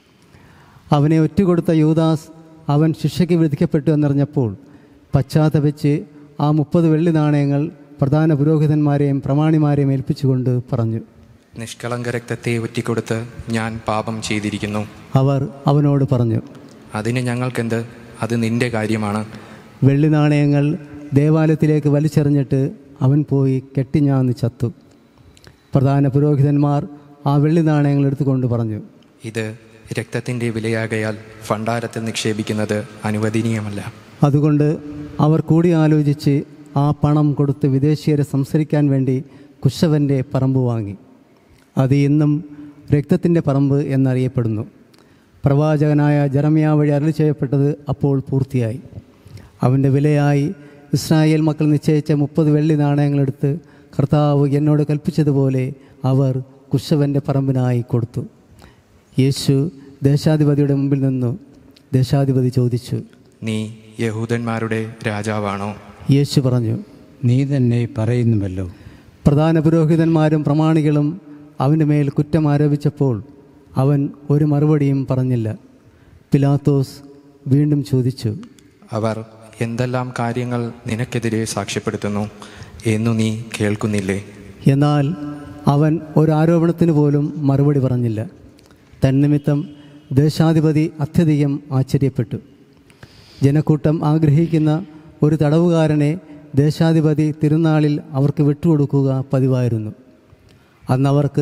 അവനെ ഒറ്റുകൊടുത്ത യൂദാസ് അവൻ ശിക്ഷയ്ക്ക് വിധിക്കപ്പെട്ടു എന്നറിഞ്ഞപ്പോൾ പശ്ചാത്തപിച്ച് ആ മുപ്പത് വെള്ളി നാണയങ്ങൾ പ്രധാന പുരോഹിതന്മാരെയും പ്രമാണിമാരെയും ഏൽപ്പിച്ചുകൊണ്ട് പറഞ്ഞു നിഷ്കളങ്ക രക്തത്തെ ഒറ്റിക്കൊടുത്ത് ഞാൻ പാപം ചെയ്തിരിക്കുന്നു അവർ അവനോട് പറഞ്ഞു അതിന് ഞങ്ങൾക്കെന്ത് അത് നിന്റെ കാര്യമാണ് വെള്ളി നാണയങ്ങൾ ദേവാലയത്തിലേക്ക് വലിച്ചെറിഞ്ഞിട്ട് അവൻ പോയി കെട്ടിഞ്ഞാന്ന് ചത്തു പ്രധാന പുരോഹിതന്മാർ ആ വെള്ളി നാണയങ്ങൾ എടുത്തുകൊണ്ട് പറഞ്ഞു ഇത് രക്തത്തിൻ്റെ വിലയാകയാൽ ഭണ്ഡാരത്തിൽ നിക്ഷേപിക്കുന്നത് അനുവദനീയമല്ല അതുകൊണ്ട് അവർ കൂടി ആലോചിച്ച് ആ പണം കൊടുത്ത് വിദേശീയരെ സംസരിക്കാൻ വേണ്ടി കുശവൻ്റെ പറമ്പ് വാങ്ങി അത് ഇന്നും രക്തത്തിൻ്റെ പറമ്പ് എന്നറിയപ്പെടുന്നു പ്രവാചകനായ ജറമിയ വഴി അരളി ചെയ്യപ്പെട്ടത് അപ്പോൾ പൂർത്തിയായി അവൻ്റെ വിലയായി ഇസ്രായേൽ മക്കൾ നിശ്ചയിച്ച മുപ്പത് വെള്ളി നാണയങ്ങളെടുത്ത് കർത്താവ് എന്നോട് കൽപ്പിച്ചതുപോലെ അവർ കുശവൻ്റെ പറമ്പിനായി കൊടുത്തു യേശു ദേശാധിപതിയുടെ മുമ്പിൽ നിന്നു ദേശാധിപതി ചോദിച്ചു നീ യഹൂദന്മാരുടെ രാജാവാണോ യേശു പറഞ്ഞു നീ തന്നെ പറയുന്നുവല്ലോ പ്രധാന പുരോഹിതന്മാരും പ്രമാണികളും അവൻ്റെ മേൽ കുറ്റം ആരോപിച്ചപ്പോൾ അവൻ ഒരു മറുപടിയും പറഞ്ഞില്ല പിലാത്തോസ് വീണ്ടും ചോദിച്ചു അവർ എന്തെല്ലാം കാര്യങ്ങൾ നിനക്കെതിരെ സാക്ഷ്യപ്പെടുത്തുന്നു എന്നു നീ കേൾക്കുന്നില്ലേ എന്നാൽ അവൻ ഒരു ആരോപണത്തിന് പോലും മറുപടി പറഞ്ഞില്ല തന്നിമിത്തം ദേശാധിപതി അത്യധികം ആശ്ചര്യപ്പെട്ടു ജനക്കൂട്ടം ആഗ്രഹിക്കുന്ന ഒരു തടവുകാരനെ ദേശാധിപതി തിരുനാളിൽ അവർക്ക് വിട്ടുകൊടുക്കുക പതിവായിരുന്നു അന്നവർക്ക്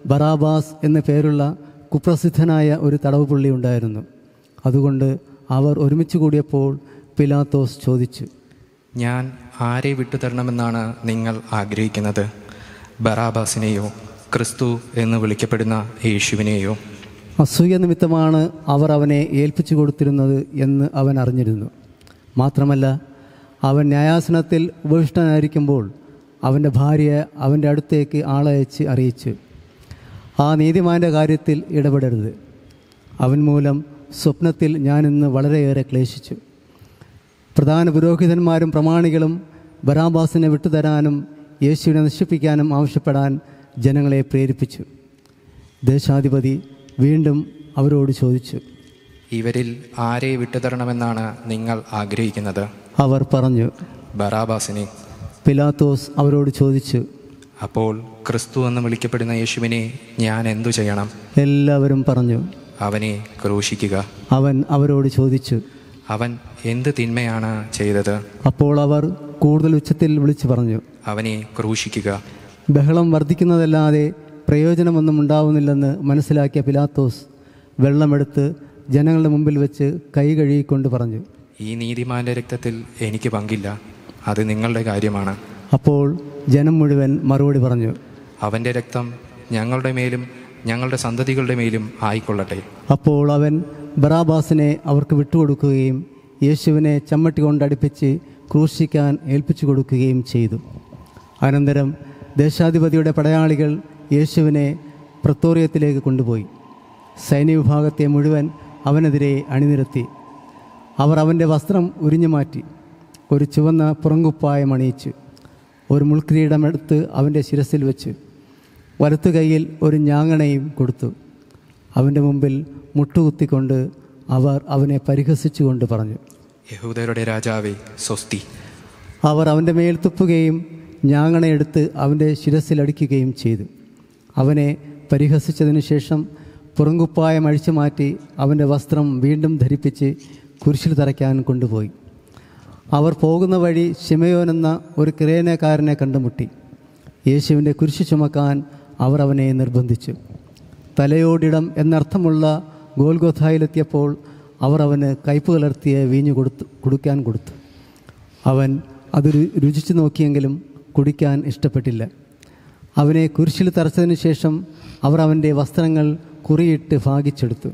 ബറാബാസ് എന്ന പേരുള്ള കുപ്രസിദ്ധനായ ഒരു തടവ് പുള്ളി ഉണ്ടായിരുന്നു അതുകൊണ്ട് അവർ ഒരുമിച്ച് കൂടിയപ്പോൾ പിലാത്തോസ് ചോദിച്ചു ഞാൻ ആരെ വിട്ടുതരണമെന്നാണ് നിങ്ങൾ ആഗ്രഹിക്കുന്നത് ബറാബാസിനെയോ ക്രിസ്തു എന്ന് വിളിക്കപ്പെടുന്ന യേശുവിനെയോ അസൂയ നിമിത്തമാണ് അവർ അവനെ ഏൽപ്പിച്ചു കൊടുത്തിരുന്നത് എന്ന് അവൻ അറിഞ്ഞിരുന്നു മാത്രമല്ല അവൻ ന്യായാസനത്തിൽ ഉപവിഷ്ടനായിരിക്കുമ്പോൾ അവൻ്റെ ഭാര്യയെ അവൻ്റെ അടുത്തേക്ക് ആളയച്ച് അറിയിച്ചു ആ നീതിമാൻ്റെ കാര്യത്തിൽ ഇടപെടരുത് അവൻ മൂലം സ്വപ്നത്തിൽ ഞാൻ ഇന്ന് വളരെയേറെ ക്ലേശിച്ചു പ്രധാന പുരോഹിതന്മാരും പ്രമാണികളും ബറാബാസിനെ വിട്ടുതരാനും യേശുവിനെ നശിപ്പിക്കാനും ആവശ്യപ്പെടാൻ ജനങ്ങളെ പ്രേരിപ്പിച്ചു ദേശാധിപതി വീണ്ടും അവരോട് ചോദിച്ചു ഇവരിൽ ആരെ വിട്ടുതരണമെന്നാണ് നിങ്ങൾ ആഗ്രഹിക്കുന്നത് അവർ പറഞ്ഞു ബറാബാസിനെ പിലാത്തോസ് അവരോട് ചോദിച്ചു അപ്പോൾ ക്രിസ്തു എന്ന് വിളിക്കപ്പെടുന്ന യേശുവിനെ ഞാൻ എന്തു ചെയ്യണം എല്ലാവരും പറഞ്ഞു അവനെ ക്രൂശിക്കുക അവൻ അവരോട് ചോദിച്ചു അവൻ എന്ത് തിന്മയാണ് ചെയ്തത് അപ്പോൾ അവർ കൂടുതൽ ഉച്ചത്തിൽ വിളിച്ചു പറഞ്ഞു അവനെ ക്രൂശിക്കുക ബഹളം വർദ്ധിക്കുന്നതല്ലാതെ പ്രയോജനമൊന്നും ഉണ്ടാവുന്നില്ലെന്ന് മനസ്സിലാക്കിയ പിലാത്തോസ് വെള്ളമെടുത്ത് ജനങ്ങളുടെ മുമ്പിൽ വെച്ച് കൈ കഴുകിക്കൊണ്ട് പറഞ്ഞു ഈ നീതിമാന്റെ രക്തത്തിൽ എനിക്ക് പങ്കില്ല അത് നിങ്ങളുടെ കാര്യമാണ് അപ്പോൾ ജനം മുഴുവൻ മറുപടി പറഞ്ഞു അവൻ്റെ രക്തം ഞങ്ങളുടെ മേലും ഞങ്ങളുടെ സന്തതികളുടെ മേലും ആയിക്കൊള്ളട്ടെ അപ്പോൾ അവൻ ബറാബാസിനെ അവർക്ക് വിട്ടുകൊടുക്കുകയും യേശുവിനെ ചമ്മട്ടി കൊണ്ടടിപ്പിച്ച് ക്രൂശിക്കാൻ ഏൽപ്പിച്ചു കൊടുക്കുകയും ചെയ്തു അനന്തരം ദേശാധിപതിയുടെ പടയാളികൾ യേശുവിനെ പ്രത്തോറിയത്തിലേക്ക് കൊണ്ടുപോയി സൈന്യവിഭാഗത്തെ മുഴുവൻ അവനെതിരെ അണിനിരത്തി അവർ അവൻ്റെ വസ്ത്രം ഉരിഞ്ഞു മാറ്റി ഒരു ചുവന്ന പുറങ്കുപ്പായം അണിയിച്ചു ഒരു മുൾക്കിരീടമെടുത്ത് അവൻ്റെ ശിരസിൽ വെച്ച് വലത്തു കൈയിൽ ഒരു ഞാങ്ങണയും കൊടുത്തു അവൻ്റെ മുമ്പിൽ മുട്ടുകുത്തിക്കൊണ്ട് അവർ അവനെ പരിഹസിച്ചുകൊണ്ട് പറഞ്ഞു യഹൂദരുടെ രാജാവേ സ്വസ്തി അവർ അവൻ്റെ മേൽ തുപ്പുകയും ഞാങ്ങണയെടുത്ത് അവൻ്റെ ശിരസിലടിക്കുകയും ചെയ്തു അവനെ പരിഹസിച്ചതിനു ശേഷം പുറങ്കുപ്പായം അഴിച്ചു മാറ്റി അവൻ്റെ വസ്ത്രം വീണ്ടും ധരിപ്പിച്ച് കുരിശിൽ തറയ്ക്കാൻ കൊണ്ടുപോയി അവർ പോകുന്ന വഴി ശിമയോൻ എന്ന ഒരു കിരേനക്കാരനെ കണ്ടുമുട്ടി യേശുവിൻ്റെ കുരിശ് ചുമക്കാൻ അവർ അവനെ നിർബന്ധിച്ചു തലയോടിടം എന്നർത്ഥമുള്ള ഗോൽഗോഥായിലെത്തിയപ്പോൾ അവർ അവന് കയ്പ് കലർത്തിയ വീഞ്ഞു കൊടുത്തു കുടിക്കാൻ കൊടുത്തു അവൻ അത് രു- രുചിച്ചു നോക്കിയെങ്കിലും കുടിക്കാൻ ഇഷ്ടപ്പെട്ടില്ല അവനെ കുരിശിൽ തറച്ചതിന് ശേഷം അവർ അവൻ്റെ വസ്ത്രങ്ങൾ കുറിയിട്ട് ഭാഗിച്ചെടുത്തു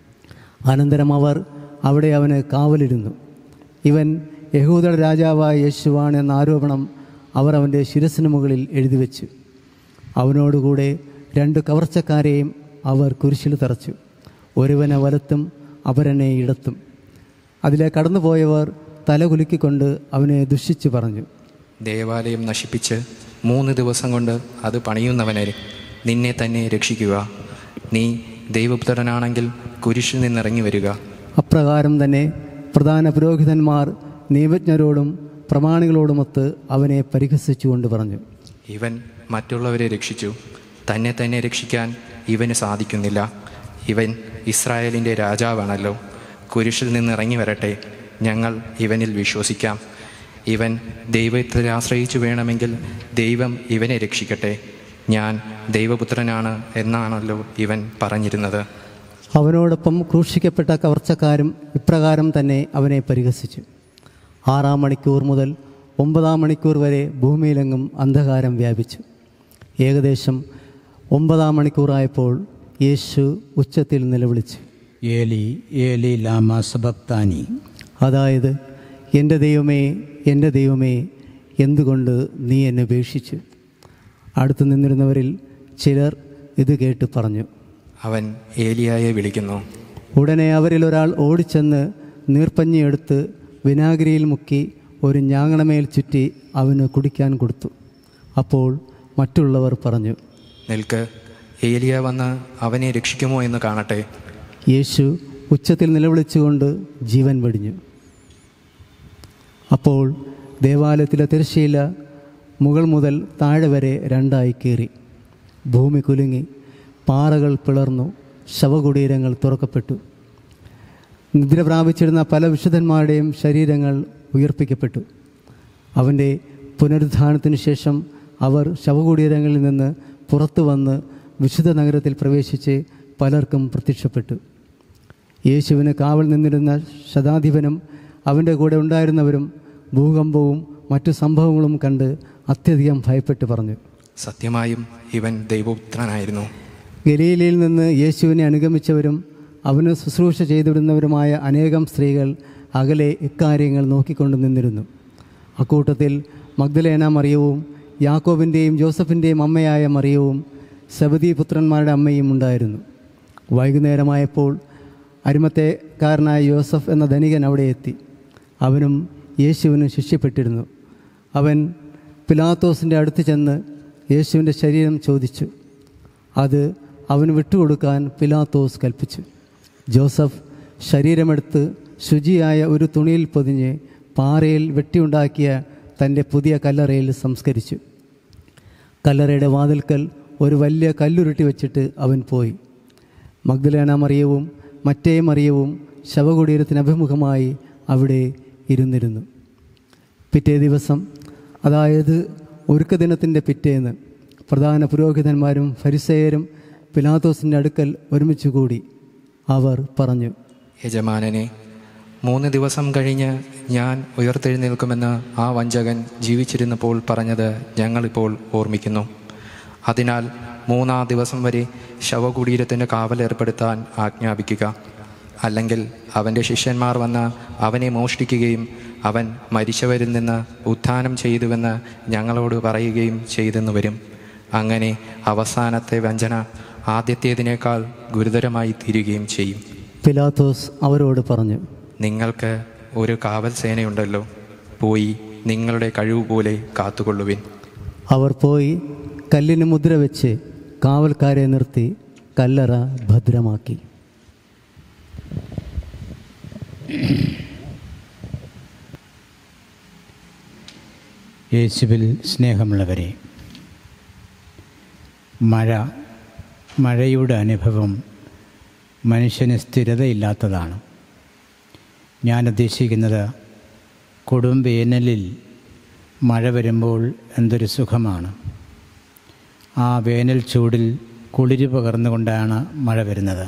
അനന്തരം അവർ അവിടെ അവന് കാവലിരുന്നു ഇവൻ യഹൂദയുടെ രാജാവായ യേശുവാണ് എന്ന ആരോപണം അവർ അവൻ്റെ ശിരസിന് മുകളിൽ എഴുതി വെച്ചു അവനോടുകൂടെ രണ്ട് കവർച്ചക്കാരെയും അവർ കുരിശിൽ തറച്ചു ഒരുവനെ വലത്തും അപരനെ ഇടത്തും അതിലെ കടന്നുപോയവർ തല കുലുക്കിക്കൊണ്ട് അവനെ ദുഷിച്ചു പറഞ്ഞു ദേവാലയം നശിപ്പിച്ച് മൂന്ന് ദിവസം കൊണ്ട് അത് പണിയുന്നവനെ നിന്നെ തന്നെ രക്ഷിക്കുക നീ ദൈവപുത്രനാണെങ്കിൽ കുരിശിൽ നിന്നിറങ്ങി വരിക അപ്രകാരം തന്നെ പ്രധാന പുരോഹിതന്മാർ നിയമജ്ഞരോടും പ്രമാണികളോടുമൊത്ത് അവനെ പരിഹസിച്ചുകൊണ്ട് പറഞ്ഞു ഇവൻ മറ്റുള്ളവരെ രക്ഷിച്ചു തന്നെ തന്നെ രക്ഷിക്കാൻ ഇവന് സാധിക്കുന്നില്ല ഇവൻ ഇസ്രായേലിൻ്റെ രാജാവാണല്ലോ കുരിശിൽ നിന്നിറങ്ങി വരട്ടെ ഞങ്ങൾ ഇവനിൽ വിശ്വസിക്കാം ഇവൻ ദൈവത്തിൽ ആശ്രയിച്ചു വേണമെങ്കിൽ ദൈവം ഇവനെ രക്ഷിക്കട്ടെ ഞാൻ ദൈവപുത്രനാണ് എന്നാണല്ലോ ഇവൻ പറഞ്ഞിരുന്നത് അവനോടൊപ്പം ക്രൂശിക്കപ്പെട്ട കവർച്ചക്കാരും ഇപ്രകാരം തന്നെ അവനെ പരിഹസിച്ചു ആറാം മണിക്കൂർ മുതൽ ഒമ്പതാം മണിക്കൂർ വരെ ഭൂമിയിലെങ്ങും അന്ധകാരം വ്യാപിച്ചു ഏകദേശം ഒമ്പതാം മണിക്കൂറായപ്പോൾ യേശു ഉച്ചത്തിൽ നിലവിളിച്ചു ഏലി ഏലി ലാമ സബക്താനി അതായത് എൻ്റെ ദൈവമേ എൻ്റെ ദൈവമേ എന്തുകൊണ്ട് നീ എന്നെ ഉപേക്ഷിച്ചു അടുത്തു നിന്നിരുന്നവരിൽ ചിലർ ഇത് കേട്ട് പറഞ്ഞു അവൻ ഏലിയായെ വിളിക്കുന്നു ഉടനെ അവരിൽ ഒരാൾ ഓടിച്ചെന്ന് നീർപ്പഞ്ഞിയെടുത്ത് വിനാഗിരിയിൽ മുക്കി ഒരു ഞാങ്ങണമേൽ ചുറ്റി അവന് കുടിക്കാൻ കൊടുത്തു അപ്പോൾ മറ്റുള്ളവർ പറഞ്ഞു നിൽക്ക് ഏലിയ വന്ന് അവനെ രക്ഷിക്കുമോ എന്ന് കാണട്ടെ യേശു ഉച്ചത്തിൽ നിലവിളിച്ചുകൊണ്ട് ജീവൻ വെടിഞ്ഞു അപ്പോൾ ദേവാലയത്തിലെ തിരശ്ശീല മുകൾ മുതൽ താഴെ വരെ രണ്ടായി കീറി ഭൂമി കുലുങ്ങി പാറകൾ പിളർന്നു ശവകുടീരങ്ങൾ തുറക്കപ്പെട്ടു നിദ്ര പ്രാപിച്ചിരുന്ന പല വിശുദ്ധന്മാരുടെയും ശരീരങ്ങൾ ഉയർപ്പിക്കപ്പെട്ടു അവൻ്റെ പുനരുദ്ധാനത്തിനു ശേഷം അവർ ശവകുടീരങ്ങളിൽ നിന്ന് പുറത്തു വന്ന് വിശുദ്ധ നഗരത്തിൽ പ്രവേശിച്ച് പലർക്കും പ്രത്യക്ഷപ്പെട്ടു യേശുവിന് കാവൽ നിന്നിരുന്ന ശതാധിപനും അവൻ്റെ കൂടെ ഉണ്ടായിരുന്നവരും ഭൂകമ്പവും മറ്റു സംഭവങ്ങളും കണ്ട് അത്യധികം ഭയപ്പെട്ട് പറഞ്ഞു സത്യമായും ഇവൻ ദൈവപുത്രനായിരുന്നു ഗലീലയിൽ നിന്ന് യേശുവിനെ അനുഗമിച്ചവരും അവന് ശുശ്രൂഷ ചെയ്തിടുന്നവരുമായ അനേകം സ്ത്രീകൾ അകലെ ഇക്കാര്യങ്ങൾ നോക്കിക്കൊണ്ട് നിന്നിരുന്നു അക്കൂട്ടത്തിൽ മഗ്ദലേന മറിയവും യാക്കോബിൻ്റെയും ജോസഫിൻ്റെയും അമ്മയായ മറിയവും സബദി പുത്രന്മാരുടെ അമ്മയും ഉണ്ടായിരുന്നു വൈകുന്നേരമായപ്പോൾ അരിമത്തേക്കാരനായ യോസഫ് എന്ന ധനികൻ അവിടെ എത്തി അവനും യേശുവിന് ശിഷ്യപ്പെട്ടിരുന്നു അവൻ പിലാത്തോസിൻ്റെ അടുത്ത് ചെന്ന് യേശുവിൻ്റെ ശരീരം ചോദിച്ചു അത് അവന് വിട്ടുകൊടുക്കാൻ പിലാത്തോസ് കൽപ്പിച്ചു ജോസഫ് ശരീരമെടുത്ത് ശുചിയായ ഒരു തുണിയിൽ പൊതിഞ്ഞ് പാറയിൽ വെട്ടിയുണ്ടാക്കിയ തൻ്റെ പുതിയ കല്ലറയിൽ സംസ്കരിച്ചു കല്ലറയുടെ വാതിൽക്കൽ ഒരു വലിയ കല്ലുരുട്ടി വെച്ചിട്ട് അവൻ പോയി മഗ്ദലേന മറിയവും മറ്റേ മറിയവും ശവകുടീരത്തിന് അഭിമുഖമായി അവിടെ ഇരുന്നിരുന്നു പിറ്റേ ദിവസം അതായത് ഒരുക്ക ദിനത്തിൻ്റെ പിറ്റേന്ന് പ്രധാന പുരോഹിതന്മാരും ഫരിസേയരും പിലാത്തോസിൻ്റെ അടുക്കൽ ഒരുമിച്ച് കൂടി അവർ പറഞ്ഞു യജമാനനെ മൂന്ന് ദിവസം കഴിഞ്ഞ് ഞാൻ ഉയർത്തെഴുന്നേൽക്കുമെന്ന് ആ വഞ്ചകൻ ജീവിച്ചിരുന്നപ്പോൾ പറഞ്ഞത് ഞങ്ങളിപ്പോൾ ഓർമ്മിക്കുന്നു അതിനാൽ മൂന്നാം ദിവസം വരെ ശവകുടീരത്തിൻ്റെ കാവൽ ഏർപ്പെടുത്താൻ ആജ്ഞാപിക്കുക അല്ലെങ്കിൽ അവൻ്റെ ശിഷ്യന്മാർ വന്ന് അവനെ മോഷ്ടിക്കുകയും അവൻ മരിച്ചവരിൽ നിന്ന് ഉത്ഥാനം ചെയ്തുവെന്ന് ഞങ്ങളോട് പറയുകയും ചെയ്തെന്ന് വരും അങ്ങനെ അവസാനത്തെ വഞ്ചന ആദ്യത്തേതിനേക്കാൾ ഗുരുതരമായി തീരുകയും ചെയ്യും പിലാത്തോസ് അവരോട് പറഞ്ഞു നിങ്ങൾക്ക് ഒരു കാവൽ സേനയുണ്ടല്ലോ പോയി നിങ്ങളുടെ കഴിവ് പോലെ കാത്തുകൊള്ളുവിൻ അവർ പോയി കല്ലിന് മുദ്ര വെച്ച് കാവൽക്കാരെ നിർത്തി കല്ലറ ഭദ്രമാക്കി യേശുവിൽ സ്നേഹമുള്ളവരെ മഴ മഴയുടെ അനുഭവം മനുഷ്യന് സ്ഥിരതയില്ലാത്തതാണ് ഞാൻ ഉദ്ദേശിക്കുന്നത് കൊടും വേനലിൽ മഴ വരുമ്പോൾ എന്തൊരു സുഖമാണ് ആ വേനൽ ചൂടിൽ കുളിര് പകർന്നുകൊണ്ടാണ് മഴ വരുന്നത്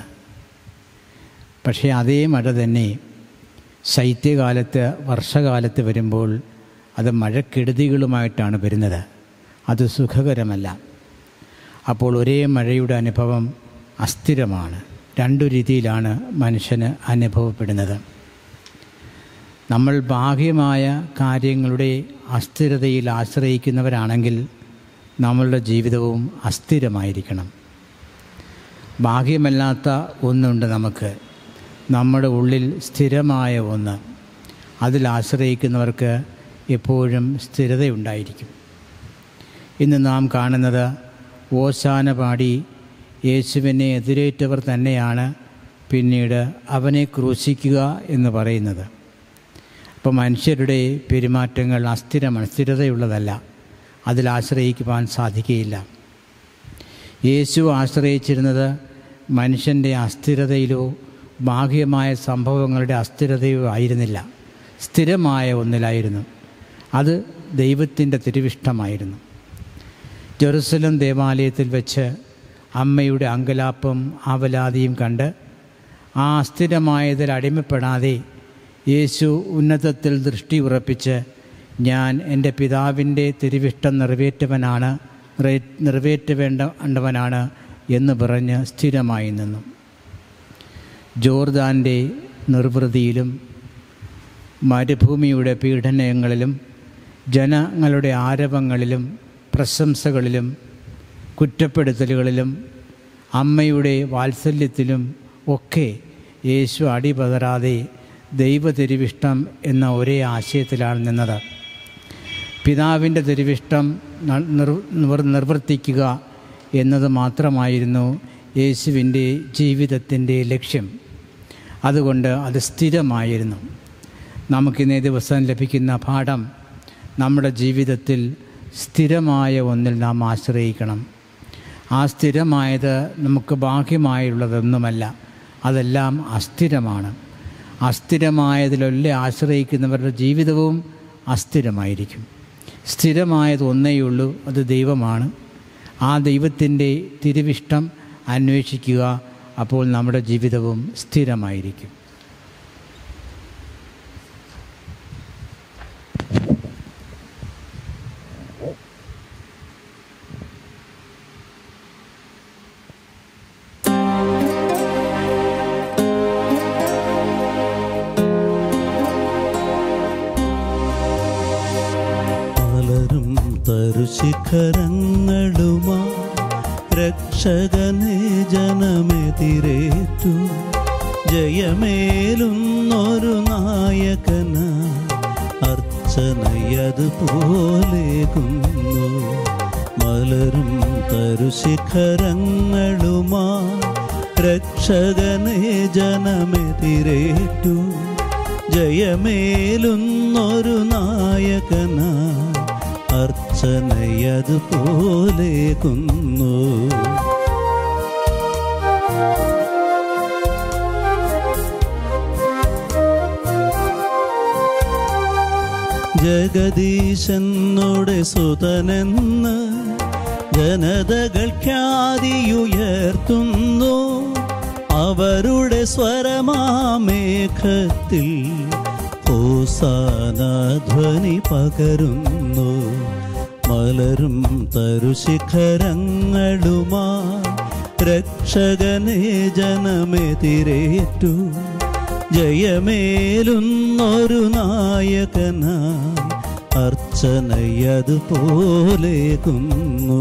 പക്ഷേ അതേ മഴ തന്നെ ശൈത്യകാലത്ത് വർഷകാലത്ത് വരുമ്പോൾ അത് മഴക്കെടുതികളുമായിട്ടാണ് വരുന്നത് അത് സുഖകരമല്ല അപ്പോൾ ഒരേ മഴയുടെ അനുഭവം അസ്ഥിരമാണ് രണ്ടു രീതിയിലാണ് മനുഷ്യന് അനുഭവപ്പെടുന്നത് നമ്മൾ ബാഹ്യമായ കാര്യങ്ങളുടെ അസ്ഥിരതയിൽ ആശ്രയിക്കുന്നവരാണെങ്കിൽ നമ്മളുടെ ജീവിതവും അസ്ഥിരമായിരിക്കണം ബാഹ്യമല്ലാത്ത ഒന്നുണ്ട് നമുക്ക് നമ്മുടെ ഉള്ളിൽ സ്ഥിരമായ ഒന്ന് അതിൽ ആശ്രയിക്കുന്നവർക്ക് എപ്പോഴും സ്ഥിരതയുണ്ടായിരിക്കും ഇന്ന് നാം കാണുന്നത് ഓശാന പാടി യേശുവിനെ എതിരേറ്റവർ തന്നെയാണ് പിന്നീട് അവനെ ക്രൂശിക്കുക എന്ന് പറയുന്നത് അപ്പോൾ മനുഷ്യരുടെ പെരുമാറ്റങ്ങൾ അസ്ഥിരമാണ് സ്ഥിരതയുള്ളതല്ല അതിൽ ആശ്രയിക്കുവാൻ സാധിക്കുകയില്ല യേശു ആശ്രയിച്ചിരുന്നത് മനുഷ്യൻ്റെ അസ്ഥിരതയിലോ ബാഹ്യമായ സംഭവങ്ങളുടെ അസ്ഥിരതയോ ആയിരുന്നില്ല സ്ഥിരമായ ഒന്നിലായിരുന്നു അത് ദൈവത്തിൻ്റെ തിരുവിഷ്ടമായിരുന്നു ജെറുസലം ദേവാലയത്തിൽ വെച്ച് അമ്മയുടെ അങ്കലാപ്പും ആവലാതിയും കണ്ട് ആ അസ്ഥിരമായതിൽ അടിമപ്പെടാതെ യേശു ഉന്നതത്തിൽ ദൃഷ്ടി ഉറപ്പിച്ച് ഞാൻ എൻ്റെ പിതാവിൻ്റെ തിരുവിഷ്ടം നിറവേറ്റവനാണ് നിറവേറ്റവേണ്ടവനാണ് എന്ന് പറഞ്ഞ് സ്ഥിരമായി നിന്നു ജോർദാൻ്റെ നിർവൃതിയിലും മരുഭൂമിയുടെ പീഡനങ്ങളിലും ജനങ്ങളുടെ ആരവങ്ങളിലും പ്രശംസകളിലും കുറ്റപ്പെടുത്തലുകളിലും അമ്മയുടെ വാത്സല്യത്തിലും ഒക്കെ യേശു അടിപതറാതെ ദൈവ തിരുവിഷ്ടം എന്ന ഒരേ ആശയത്തിലാണ് നിന്നത് പിതാവിൻ്റെ തിരുവിഷ്ടം നിർവർത്തിക്കുക എന്നത് മാത്രമായിരുന്നു യേശുവിൻ്റെ ജീവിതത്തിൻ്റെ ലക്ഷ്യം അതുകൊണ്ട് അത് സ്ഥിരമായിരുന്നു നമുക്കിന്നേ ദിവസം ലഭിക്കുന്ന പാഠം നമ്മുടെ ജീവിതത്തിൽ സ്ഥിരമായ ഒന്നിൽ നാം ആശ്രയിക്കണം ആ സ്ഥിരമായത് നമുക്ക് ബാഹ്യമായുള്ളതൊന്നുമല്ല അതെല്ലാം അസ്ഥിരമാണ് അസ്ഥിരമായതിലൊല്ലേ ആശ്രയിക്കുന്നവരുടെ ജീവിതവും അസ്ഥിരമായിരിക്കും സ്ഥിരമായത് ഒന്നേയുള്ളൂ അത് ദൈവമാണ് ആ ദൈവത്തിൻ്റെ തിരുവിഷ്ടം അന്വേഷിക്കുക അപ്പോൾ നമ്മുടെ ജീവിതവും സ്ഥിരമായിരിക്കും പലരും തരുശിഖരങ്ങളുമാ രക്ഷകനെ ജനമെതിരേറ്റു ജയമേലുന്നൊരു നായകന അർച്ചനയതുപോലെ കുന്നു മലരും തരുശിഖരങ്ങളുമാ രക്ഷകനെ ജനമെതിരേറ്റു ജയമേലുന്നൊരു നായകന അർച്ചനയതുപോലെ കുന്നു ജഗദീശനുടെ സുതനെന്ന് ജനതകൾ ഖ്യാതിയുയർത്തുന്നു അവരുടെ സ്വരമാമേഘത്തിൽ ഹോസാനധ്വനി പകരുന്നു മലരും തരുശിഖരങ്ങളുമാ രക്ഷകനെ ജനമെതിരേറ്റു ജയമേലുന്നൊരു നായകനായി അർച്ചനയതുപോലെ കുന്നു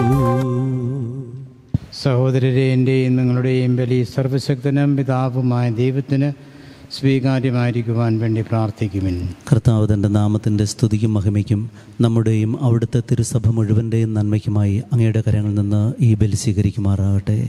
സഹോദരരെ എൻ്റെയും നിങ്ങളുടെയും ബലി സർവശക്തനും പിതാവുമായ ദൈവത്തിന് സ്വീകാര്യമായിരിക്കുവാൻ വേണ്ടി പ്രാർത്ഥിക്കുവിൻ കർത്താവ് തൻ്റെ നാമത്തിൻ്റെ സ്തുതിക്കും മഹിമയ്ക്കും നമ്മുടെയും അവിടുത്തെ തിരുസഭ മുഴുവൻ്റെയും നന്മയ്ക്കുമായി അങ്ങയുടെ കരങ്ങളിൽ നിന്ന് ഈ ബലി സ്വീകരിക്കുമാറാകട്ടെ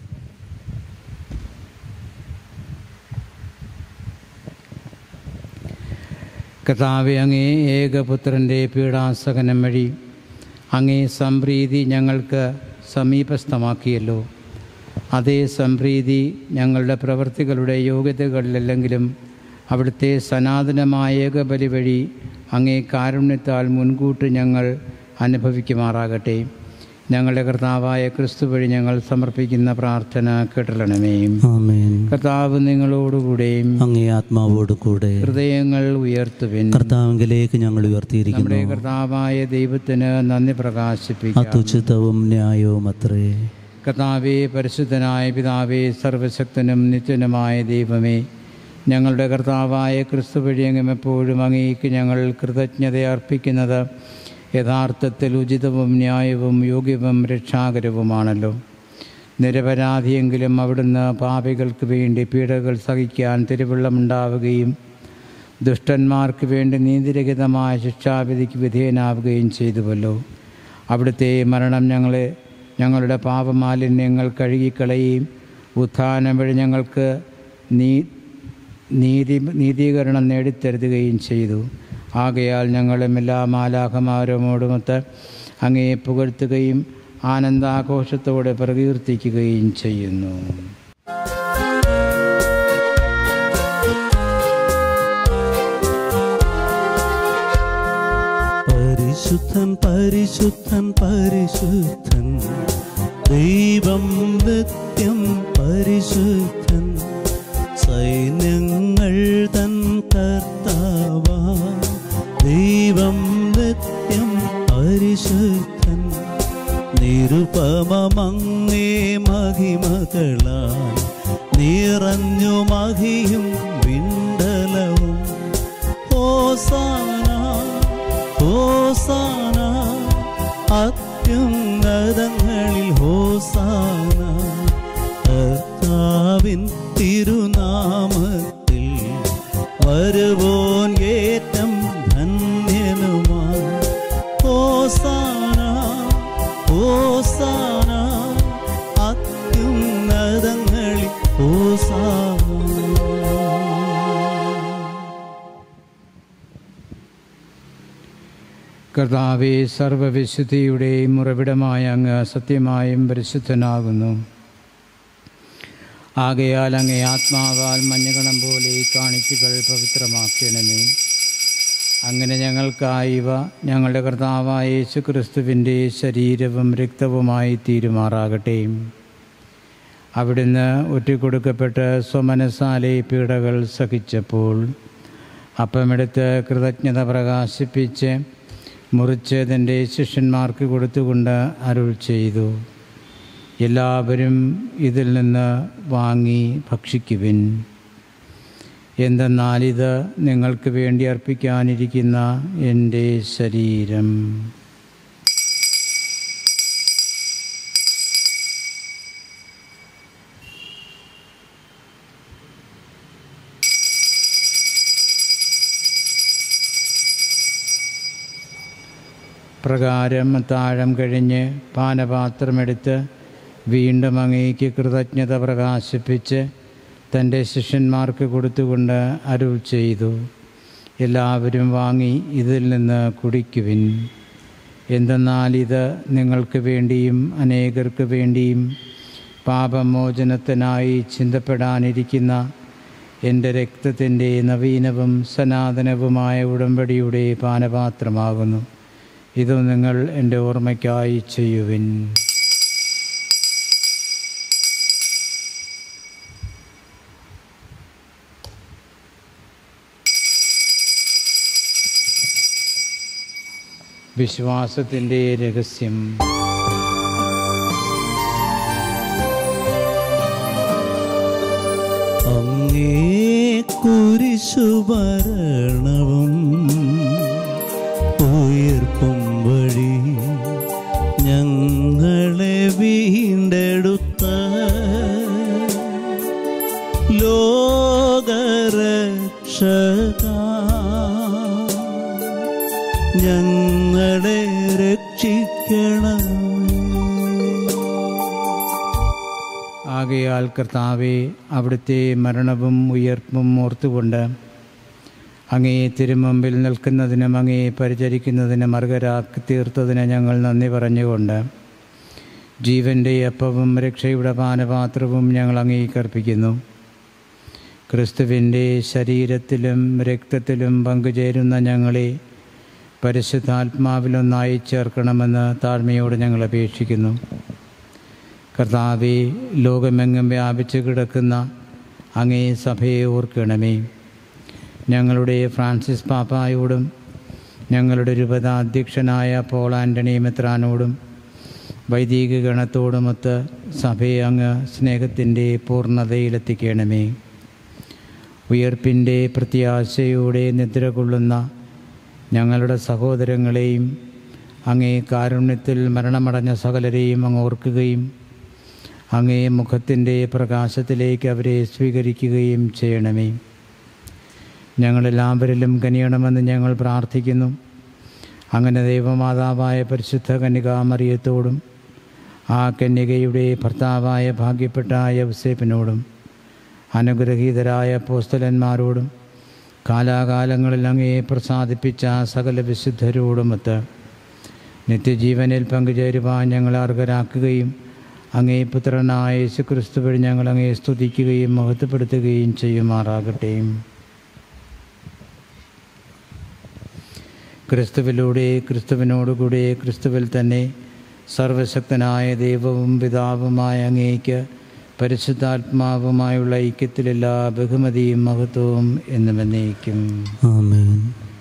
കർത്താവെ അങ്ങേ ഏകപുത്രൻ്റെ പീഡാസകനം വഴി അങ്ങേ സംപ്രീതി ഞങ്ങൾക്ക് സമീപസ്ഥമാക്കിയല്ലോ അതേ സംപ്രീതി ഞങ്ങളുടെ പ്രവൃത്തികളുടെ യോഗ്യതകളിലല്ലെങ്കിലും അവിടുത്തെ സനാതനമായ ഏകബലി വഴി അങ്ങേ കാരുണ്യത്താൽ മുൻകൂട്ട് ഞങ്ങൾ അനുഭവിക്കുമാറാകട്ടെ ഞങ്ങളുടെ കർത്താവായ ക്രിസ്തു വഴി ഞങ്ങൾ സമർപ്പിക്കുന്ന പ്രാർത്ഥന കേട്ടലണമേ ആമേൻ കർത്താവ് നിങ്ങളോടുകൂടെയും അങ്ങേ ആത്മാവോട് കൂടെ ഹൃദയങ്ങൾ ഉയർത്തുവിൻ കർത്താവിലേക്ക് ഞങ്ങൾ ഉയർത്തിയിരിക്കുന്നു നമ്മുടെ കർത്താവായ ദൈവത്തിന് നന്ദി പ്രകാശിപ്പിക്കാം അതുചിതവും ന്യായവും അത്രേ കർത്താവേ പരിശുദ്ധനായ പിതാവേ സർവശക്തനും നിത്യനുമായ ദൈവമേ ഞങ്ങളുടെ കർത്താവായ ക്രിസ്തു വഴിയെങ്ങും എപ്പോഴും അങ്ങേക്ക് ഞങ്ങൾ കൃതജ്ഞത അർപ്പിക്കുന്നത് യഥാർത്ഥത്തിൽ ഉചിതവും ന്യായവും യോഗ്യവും രക്ഷാകരവുമാണല്ലോ നിരപരാധിയെങ്കിലും അവിടുന്ന് പാപികൾക്ക് വേണ്ടി പീഡകൾ സഹിക്കാൻ തിരുവള്ളമുണ്ടാവുകയും ദുഷ്ടന്മാർക്ക് വേണ്ടി നീതിരഹിതമായ ശിക്ഷാവിധിക്ക് വിധേയനാവുകയും ചെയ്തുവല്ലോ അവിടുത്തെ മരണം ഞങ്ങളെ ഞങ്ങളുടെ പാപമാലിന്യങ്ങൾ കഴുകിക്കളയുകയും ഉത്ഥാനം വഴി ഞങ്ങൾക്ക് നീ നീതി നീതീകരണം നേടിത്തരുതുകയും ചെയ്തു ആകയാൽ ഞങ്ങളും എല്ലാ മാലാഖമാരോടുമൊത്ത് അങ്ങയെ പുകഴ്ത്തുകയും ആനന്ദാഘോഷത്തോടെ പ്രകീർത്തിക്കുകയും ചെയ്യുന്നു പരിശുദ്ധൻ പരിശുദ്ധൻ പരിശുദ്ധൻ ദൈവം നിത്യം പരിശുദ്ധൻ സൈന്യങ്ങൾ തൻ കർത്താവ ദൈവം നിത്യം പരിശുദ്ധൻ നിരുപമങ്ങേ മഹിമകളാൽ നിറഞ്ഞു മഹിയും വിണ്ടലവും ഹോസാന ഹോസാന അത്യുന്നതങ്ങളിൽ ഹോസാന കർത്താവിൻ തിരുനാമത്തിൽ വരുവോൻ ഏറ്റം ധന്യനുമായി ഹോസാന ഹോസാന അത്യുന്നതങ്ങളിൽ ഹോസാന കർത്താവെ സർവവിശുദ്ധിയുടെയും ഉറവിടമായ അങ്ങ് സത്യമായും പരിശുദ്ധനാകുന്നു ആകയാൽ അങ്ങേ ആത്മാവാൽ മഞ്ഞകണം പോലെ ഈ കാണിച്ചുകൾ പവിത്രമാക്കണമേ അങ്ങനെ ഞങ്ങൾക്കായിവ ഞങ്ങളുടെ കർത്താവായ യേശു ക്രിസ്തുവിൻ്റെ ശരീരവും രക്തവുമായി തീരുമാറാകട്ടെ അവിടുന്ന് ഒറ്റിക്കൊടുക്കപ്പെട്ട് സ്വമനസാലെ പീഡകൾ സഹിച്ചപ്പോൾ അപ്പമെടുത്ത് കൃതജ്ഞത പ്രകാശിപ്പിച്ച് മുറിച്ച് തൻ്റെ ശിഷ്യന്മാർക്ക് കൊടുത്തുകൊണ്ട് അരുൾ ചെയ്തു എല്ലാവരും ഇതിൽ നിന്ന് വാങ്ങി ഭക്ഷിക്കുവിൻ എന്തെന്നാൽ ഇത് നിങ്ങൾക്ക് വേണ്ടി അർപ്പിക്കാനിരിക്കുന്ന എൻ്റെ ശരീരം പ്രകാരം താഴം കഴിഞ്ഞ് പാനപാത്രമെടുത്ത് വീണ്ടും അങ്ങേക്ക് കൃതജ്ഞത പ്രകാശിപ്പിച്ച് തൻ്റെ ശിഷ്യന്മാർക്ക് കൊടുത്തുകൊണ്ട് അരുൾ ചെയ്തു എല്ലാവരും വാങ്ങി ഇതിൽ നിന്ന് കുടിക്കുവിൻ എന്തെന്നാൽ ഇത് നിങ്ങൾക്ക് വേണ്ടിയും അനേകർക്ക് വേണ്ടിയും പാപമോചനത്തിനായി ചിന്തപ്പെടാനിരിക്കുന്ന എൻ്റെ രക്തത്തിൻ്റെ നവീനവും സനാതനവുമായ ഉടമ്പടിയുടെ പാനപാത്രമാകുന്നു ഇത് നിങ്ങൾ എൻ്റെ ഓർമ്മയ്ക്കായി ചെയ്യുവിൻ വിശ്വാസത്തിൻ്റെ രഹസ്യം അങ്ങേ കുരിശുഭരണവും ഉയർപ്പും വഴി ഞങ്ങളെ വീണ്ടെടുത്ത ലോകരക്ഷക ഞങ്ങളെ രക്ഷിക്കണം ആകയാൽ കർത്താവെ അവിടുത്തെ മരണവും ഉയർപ്പും ഓർത്തുകൊണ്ട് അങ്ങേ തിരുമുമ്പിൽ നിൽക്കുന്നതിനും അങ്ങേ പരിചരിക്കുന്നതിനും അർഹരാക്കി തീർത്തതിന് ഞങ്ങൾ നന്ദി പറഞ്ഞുകൊണ്ട് ജീവൻ്റെ അപ്പവും രക്ഷയുടെ പാനപാത്രവും ഞങ്ങൾ അങ്ങേക്കർപ്പിക്കുന്നു ക്രിസ്തുവിൻ്റെ ശരീരത്തിലും രക്തത്തിലും പങ്കുചേരുന്ന ഞങ്ങളെ പരിശുദ്ധാത്മാവിലൊന്നായി ചേർക്കണമെന്ന് താഴ്മയോട് ഞങ്ങൾ അപേക്ഷിക്കുന്നു കർത്താവെ ലോകമെങ്ങും വ്യാപിച്ചു കിടക്കുന്ന അങ്ങേ സഭയെ ഓർക്കണമേ ഞങ്ങളുടെ ഫ്രാൻസിസ് പാപ്പായോടും ഞങ്ങളുടെ രൂപതാധ്യക്ഷനായ പോൾ ആൻ്റണി മെത്രാനോടും വൈദിക ഗണത്തോടുമൊത്ത് സഭയെ അങ്ങ് സ്നേഹത്തിൻ്റെ പൂർണ്ണതയിലെത്തിക്കണമേ ഉയർപ്പിൻ്റെ പ്രത്യാശയോടെ നിദ്ര കൊള്ളുന്ന ഞങ്ങളുടെ സഹോദരങ്ങളെയും അങ്ങേ കാരുണ്യത്തിൽ മരണമടഞ്ഞ സകലരെയും അങ്ങ് ഓർക്കുകയും അങ്ങേ മുഖത്തിൻ്റെ പ്രകാശത്തിലേക്ക് അവരെ സ്വീകരിക്കുകയും ചെയ്യണമേ ഞങ്ങളെല്ലാവരിലും കനിയണമെന്ന് ഞങ്ങൾ പ്രാർത്ഥിക്കുന്നു അങ്ങനെ ദൈവമാതാവായ പരിശുദ്ധ കന്യകാമറിയത്തോടും ആ കന്യകയുടെ ഭർത്താവായ ഭാഗ്യപ്പെട്ട യവസേപ്പിനോടും അനുഗ്രഹീതരായ പോസ്തലന്മാരോടും കാലാകാലങ്ങളിൽ അങ്ങയെ പ്രസാദിപ്പിച്ച സകല വിശുദ്ധരോടുമൊത്ത് നിത്യജീവനിൽ പങ്കുചേരുവാൻ ഞങ്ങൾ അർഹരാക്കുകയും അങ്ങേ പുത്രനായ യേശുക്രിസ്തു വഴി ഞങ്ങൾ അങ്ങേ സ്തുതിക്കുകയും മഹത്വപ്പെടുത്തുകയും ചെയ്യുമാറാകട്ടെ ക്രിസ്തുവിലൂടെ ക്രിസ്തുവിനോടുകൂടെ ക്രിസ്തുവിൽ തന്നെ സർവശക്തനായ ദൈവവും പിതാവുമായ അങ്ങേക്ക് പരിശുദ്ധാത്മാവുമായുള്ള ഐക്യത്തിലെല്ലാ ബഹുമതിയും മഹത്വവും എന്നും എന്നേക്കും ആമേൻ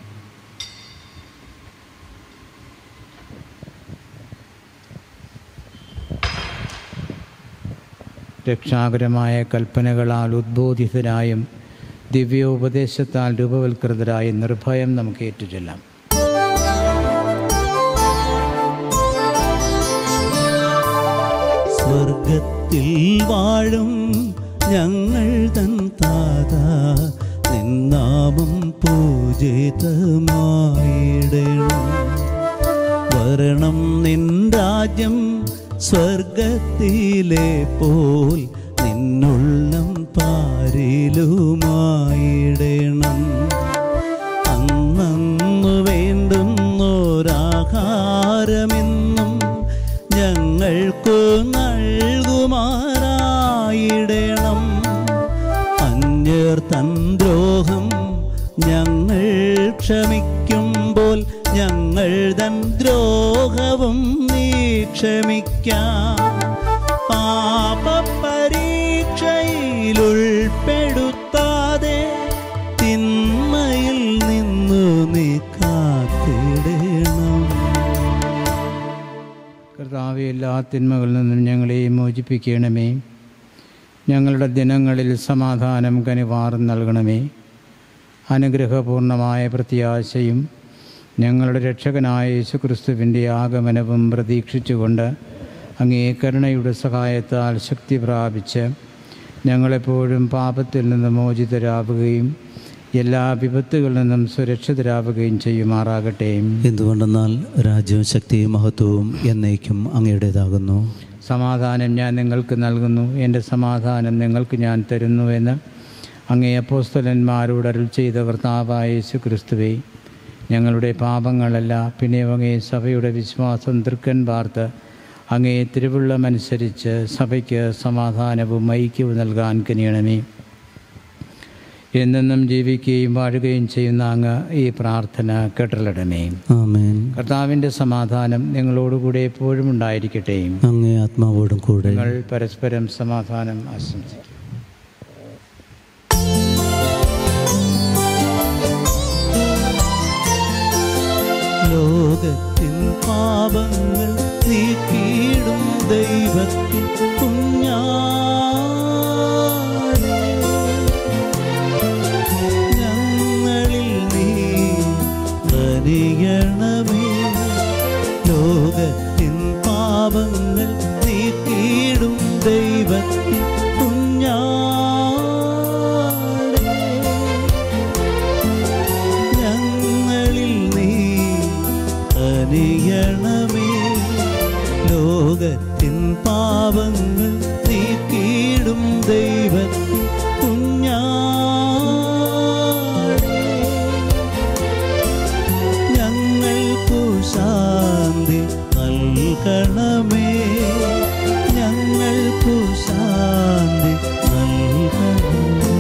രക്ഷാകരമായ കൽപ്പനകളാൽ ഉദ്ബോധിതരായും ദിവ്യോപദേശത്താൽ രൂപവൽകൃതരായും നിർഭയം നമുക്ക് ഏറ്റുചൊല്ലാം സ്വർഗത്തിൽ വാഴും ഞങ്ങൾ തൻ താത നിന്നാമം പൂജിതമായിടണം വരണം നിൻ രാജ്യം സ്വർഗത്തിലെ പോൽ നിന്നുള്ളം പാരിലുമായിടണം അന്നു വേണ്ടുന്നൊരാഹാരമെന്നും ഞങ്ങൾക്കു നൽകുമാറായിടണം അന്യർ തൻ ദ്രോഹം ഞങ്ങൾ ക്ഷമിക്കുമ്പോൾ ഞങ്ങൾ തൻ ദ്രോഹവും നീ ക്ഷമിക്കാം പാപപരീക്ഷയിലുൾപ്പെടുത്താതെ തിന്മയിൽ നിന്നു നീ കാത്തിടണം കർത്താവെ എല്ലാ തിന്മകളിൽ നിന്നും ഞങ്ങളെ മോചിപ്പിക്കണമേ ഞങ്ങളുടെ ദിനങ്ങളിൽ സമാധാനം കനിവാറും നൽകണമേ അനുഗ്രഹപൂർണമായ പ്രത്യാശയും ഞങ്ങളുടെ രക്ഷകനായ യേശുക്രിസ്തുവിൻ്റെ ആഗമനവും പ്രതീക്ഷിച്ചുകൊണ്ട് അങ്ങേ കരുണയുടെ സഹായത്താൽ ശക്തി പ്രാപിച്ച് ഞങ്ങളെപ്പോഴും പാപത്തിൽ നിന്ന് മോചിതരാവുകയും എല്ലാ വിപത്തുകളിൽ നിന്നും സുരക്ഷിതരാവുകയും ചെയ്യുമാറാകട്ടെ എന്തുകൊണ്ടെന്നാൽ രാജ്യവും ശക്തിയും മഹത്വവും എന്നേക്കും അങ്ങയുടേതാകുന്നു സമാധാനം ഞാൻ നിങ്ങൾക്ക് നൽകുന്നു എൻ്റെ സമാധാനം നിങ്ങൾക്ക് ഞാൻ തരുന്നുവെന്ന് അങ്ങേ അപ്പോസ്തലന്മാരോട് അരുൾ ചെയ്ത കർത്താവായ യേശു ക്രിസ്തുവേ ഞങ്ങളുടെ പാപങ്ങളല്ല പിന്നെ അങ്ങേ സഭയുടെ വിശ്വാസം തൃക്കൻ പാർത്ത് അങ്ങേ തിരുവുള്ളമനുസരിച്ച് സഭയ്ക്ക് സമാധാനവും ഐക്യവും നൽകാൻ കനിയണമേ എന്നെന്നും ജീവിക്കുകയും വാഴുകയും ചെയ്യുന്ന അങ്ങ് ഈ പ്രാർത്ഥന കേട്ടലിടമേ ആമേൻ കർത്താവിൻ്റെ സമാധാനം നിങ്ങളോടുകൂടെ എപ്പോഴും ഉണ്ടായിരിക്കട്ടെ അങ്ങേ ആത്മാവോടും കൂടെ നിങ്ങൾ പരസ്പരം സമാധാനം ആശംസിക്കും ലോകത്തിൻ പാപങ്ങൾ നീക്കിയിടും ദൈവത്തിൻ കുഞ്ഞാടേ ഞങ്ങളിൽ നീ കനിയണമേ ലോകത്തിൻ പാപങ്ങൾ നീക്കിയിടും ദൈവത്തിൻ കുഞ്ഞാടേ ഞങ്ങളിൽ നീ അനിയണമേ ലോകത്തിൻ പാപങ്ങൾ നീക്കിയിടും ദൈവത്തിൻ കുഞ്ഞാടേ ഞങ്ങൾക്കു ശാന്തി നൽകണമേ ഞങ്ങൾക്കു ശാന്തി നൽകണമേ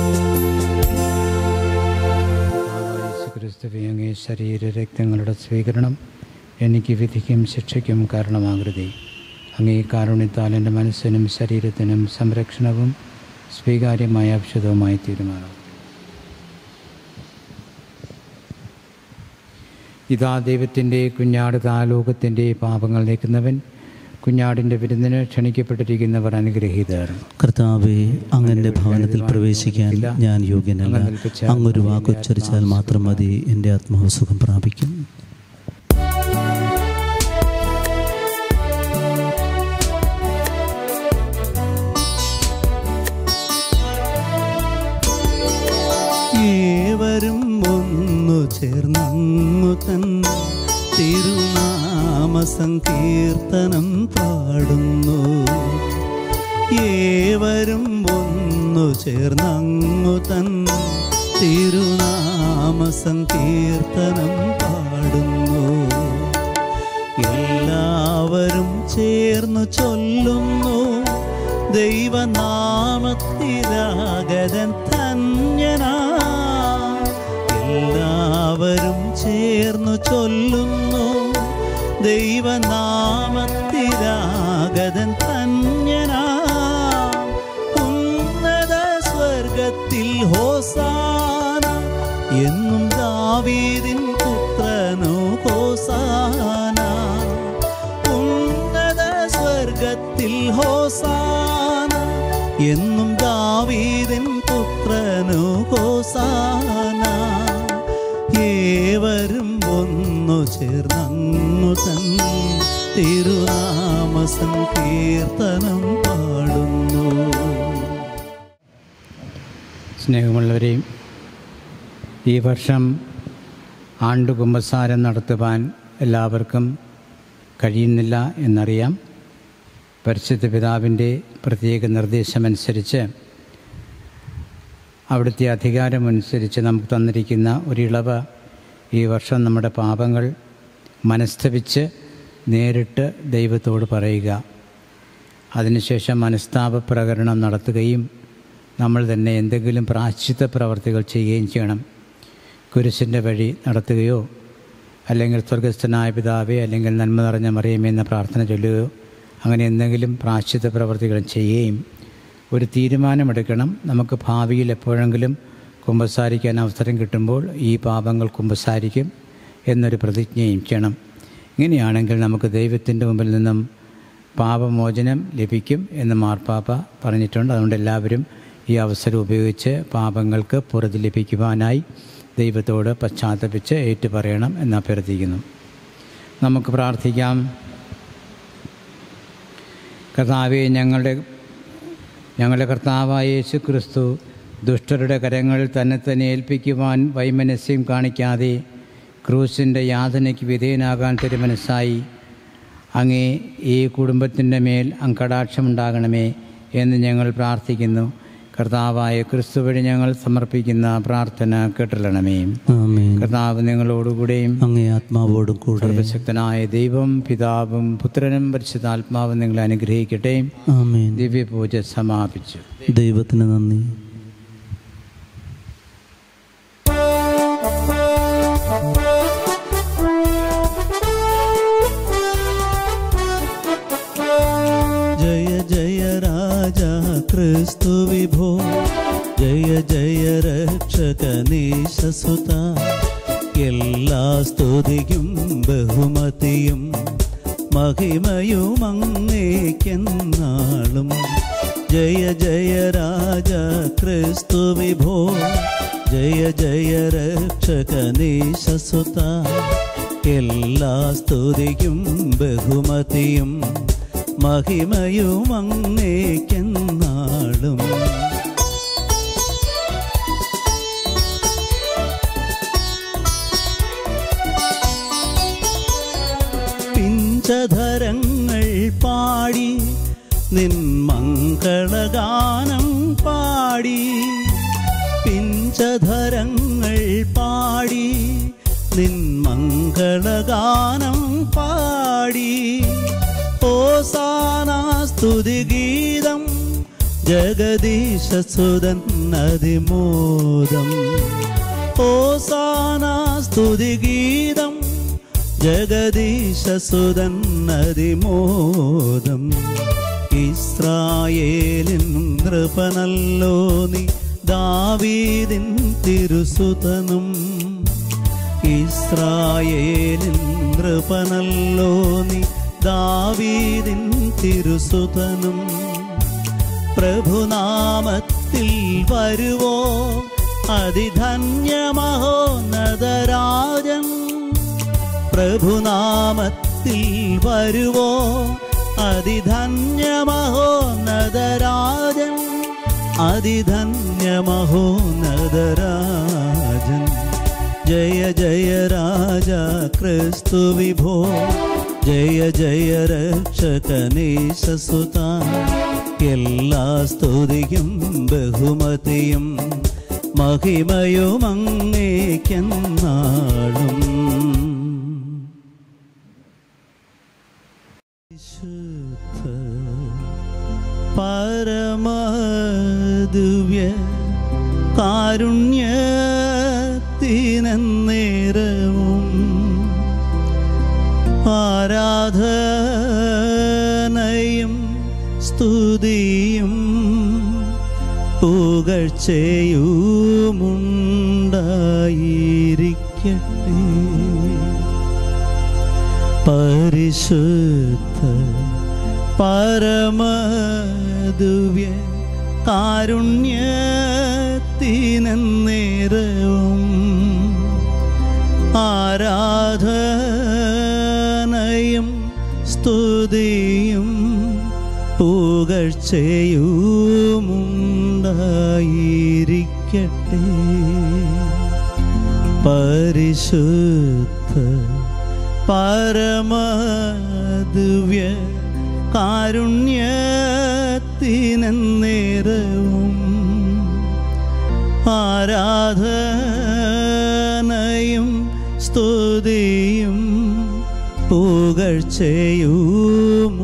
ക്രിസ്തുവെ അങ്ങേ ശരീര രക്തങ്ങളുടെ സ്വീകരണം എനിക്ക് വിധിക്കും ശിക്ഷയ്ക്കും കാരണമാകരുതേ അങ്ങേ കാരുണ്യത്താൽ എൻ്റെ മനസ്സിനും ശരീരത്തിനും സംരക്ഷണവും സ്വീകാര്യമായ ഔഷധവുമായി തീരുമാനം ഇതാ ദൈവത്തിൻ്റെ കുഞ്ഞാട് താലോകത്തിൻ്റെ പാപങ്ങൾ നീക്കുന്നവൻ കുഞ്ഞാടിൻ്റെ വിരുന്നിന് ക്ഷണിക്കപ്പെട്ടിരിക്കുന്നവർ അനുഗ്രഹീതർ കർത്താവെ അങ്ങന്റെ ഭവനത്തിൽ പ്രവേശിക്കാൻ ഞാൻ യോഗ്യനല്ല അങ്ങൊരു വാക്കുച്ചരിച്ചാൽ മാത്രം മതി എൻ്റെ ആത്മാവ് സുഖം പ്രാപിക്കും ഏവരും ഒന്നു ചേർന്നങ്ങു തൻ തിരുനാമ സങ്കീർത്തനം പാടുന്നു ഏവരും ഒന്നു ചേർന്നങ്ങു തൻ തിരുനാമ സങ്കീർത്തനം പാടുന്നു എല്ലാവരും ചേർന്നു ചൊല്ലുന്നു ദൈവനാമത്തിലാഗതൻ ധന്യനാ എല്ലാവരും ചേർന്നു ചൊല്ലുന്നു ദൈവനാമത്തിലാഗതൻ ധന്യനാ ഉന്നത സ്വർഗത്തിൽ ഹോസാന എന്നും ദാവീദിൻ പുത്രനോ ഹോസാന ഉന്നത സ്വർഗത്തിൽ ഹോസാന എന്നും ദാവീദിൻ പുത്രനോ ഹോസാന ഏവരും ഒന്നു ചേർന്നങ്ങു തൻ തിരുനാമ സങ്കീർത്തനം പാടുന്നു സ്നേഹമുള്ളവരെയും ഈ വർഷം ആണ്ടുകുമ്പസാരം നടത്തുവാൻ എല്ലാവർക്കും കഴിയുന്നില്ല എന്നറിയാം പരിശുദ്ധ പിതാവിൻ്റെ പ്രത്യേക നിർദ്ദേശമനുസരിച്ച് അവിടുത്തെ അധികാരമനുസരിച്ച് നമുക്ക് തന്നിരിക്കുന്ന ഒരിളവ് ഈ വർഷം നമ്മുടെ പാപങ്ങൾ മനസ്തപിച്ച് നേരിട്ട് ദൈവത്തോട് പറയുക അതിനുശേഷം മനസ്താപ പ്രകരണം നടത്തുകയും നമ്മൾ തന്നെ എന്തെങ്കിലും പ്രാശ്ചിത്ത പ്രവർത്തികൾ ചെയ്യുകയും ചെയ്യണം കുരിശിൻ്റെ വഴി നടത്തുകയോ അല്ലെങ്കിൽ സ്വർഗസ്ഥനായ പിതാവേ അല്ലെങ്കിൽ നന്മ നിറഞ്ഞ മറിയമേ എന്ന പ്രാർത്ഥന ചൊല്ലുകയോ അങ്ങനെ എന്തെങ്കിലും പ്രാശ്ചിത്ത പ്രവർത്തികൾ ചെയ്യുകയും ഒരു തീരുമാനമെടുക്കണം നമുക്ക് ഭാവിയിൽ എപ്പോഴെങ്കിലും കുമ്പസാരിക്കാൻ അവസരം കിട്ടുമ്പോൾ ഈ പാപങ്ങൾ കുമ്പസാരിക്കും എന്നൊരു പ്രതിജ്ഞയും ചെയ്യണം ഇങ്ങനെയാണെങ്കിൽ നമുക്ക് ദൈവത്തിൻ്റെ മുമ്പിൽ നിന്നും പാപമോചനം ലഭിക്കും എന്ന് മാർപ്പാപ്പ പറഞ്ഞിട്ടുണ്ട് അതുകൊണ്ട് എല്ലാവരും ഈ അവസരം ഉപയോഗിച്ച് പാപങ്ങൾക്ക് പുറത്ത് ലഭിക്കുവാനായി ദൈവത്തോട് പശ്ചാത്തപിച്ച് ഏറ്റുപറയണം എന്ന് അഭ്യർത്ഥിക്കുന്നു നമുക്ക് പ്രാർത്ഥിക്കാം കർത്താവെ ഞങ്ങളുടെ ഞങ്ങളുടെ കർത്താവായ യേശു ക്രിസ്തു ദുഷ്ടരുടെ കരങ്ങളിൽ തന്നെ തന്നെ ഏൽപ്പിക്കുവാൻ വൈമനസ്യം കാണിക്കാതെ ക്രൂസിൻ്റെ യാതനയ്ക്ക് വിധേയനാകാൻ തിരുമനസ്സായി അങ്ങേ ഈ കുടുംബത്തിൻ്റെ മേൽ അങ്കടാക്ഷമുണ്ടാകണമേ എന്ന് ഞങ്ങൾ പ്രാർത്ഥിക്കുന്നു കർത്താവായ ക്രിസ്തു വഴി ഞങ്ങൾ സമർപ്പിക്കുന്ന പ്രാർത്ഥന കേട്ടല്ലണമേ ആമേൻ കർത്താവ് നിങ്ങളോടുകൂടെയും അങ്ങേ ആത്മാവോടും കൂടെ സർവശക്തനായ ദൈവം പിതാവും പുത്രനും പരിശുദ്ധാത്മാവും നിങ്ങളെ അനുഗ്രഹിക്കട്ടെ ആമേൻ ദിവ്യപൂജ സമാപിച്ചു ദൈവത്തിന് നന്ദി ജയ ജയ രാജ ക്രിസ്തു വിഭോ ജയ ജയ രക്ഷകനീശസുത എല്ലാ സ്തുതിയും ബഹുമതിയും മഹിമയും അങ്ങേക്കെന്നാളും ജയ ജയ രാജ ക്രിസ്തു വിഭോ ജയ ജയ രക്ഷകനീശസുത എല്ലാ സ്തുതിയും ബഹുമതിയും മഹിമയും അങ്ങേക്കെന്നാളും പിഞ്ചധരങ്ങൾ പാടി നിൻ മംഗളഗാനം പാടി പിഞ്ചധരങ്ങൾ പാടി നിൻ മംഗളഗാനം പാടി ഓസാനാസ്തുതിഗീതം ജഗദീശസുതൻ അതിമോദം ഓസാനാസ്തുതിഗീതം ജഗദീശസുതൻ അതിമോദം ഇസ്രായേലിൻ നൃപനല്ലോ നീ ദാവീദിൻ തിരുസുതനും ഇസ്രായേലിൻ നൃപനല്ലോ നീ ദാവീദിൻ തിരുസുതനും പ്രഭുനാമത്തിൽ വരുവോ അതിധന്യമഹോന്നതരാജൻ പ്രഭുനാമത്തിൽ വരുവോ അതിധന്യമഹോന്നതരാജൻ അതിധന്യമഹോന്നതരാജൻ ജയ ജയ രാജ ക്രിസ്തു വിഭോ ജയ ജയ രക്ഷകനീശസുത എല്ലാ സ്തുതിയും ബഹുമതിയും മഹിമയും അങ്ങേക്കെന്നാളും വിശുദ്ധ പരമദിവ്യ കാരുണ്യത്തിനേരവും ആരാധനയും സ്തുതിയും പുകഴ്ചയുമുണ്ടായിരിക്കട്ടെ പരിശുദ്ധ പരമദിവ്യ കാരുണ്യത്തിനേരവും ആരാധനയും സ്തുതിയും പുകഴ്ചയുമുണ്ടായിരിക്കട്ടെ പരിശുദ്ധ പരമദിവ്യ കാരുണ്യത്തിനേരവും ആരാധനയും സ്തുതിയും പുകഴ്ചയും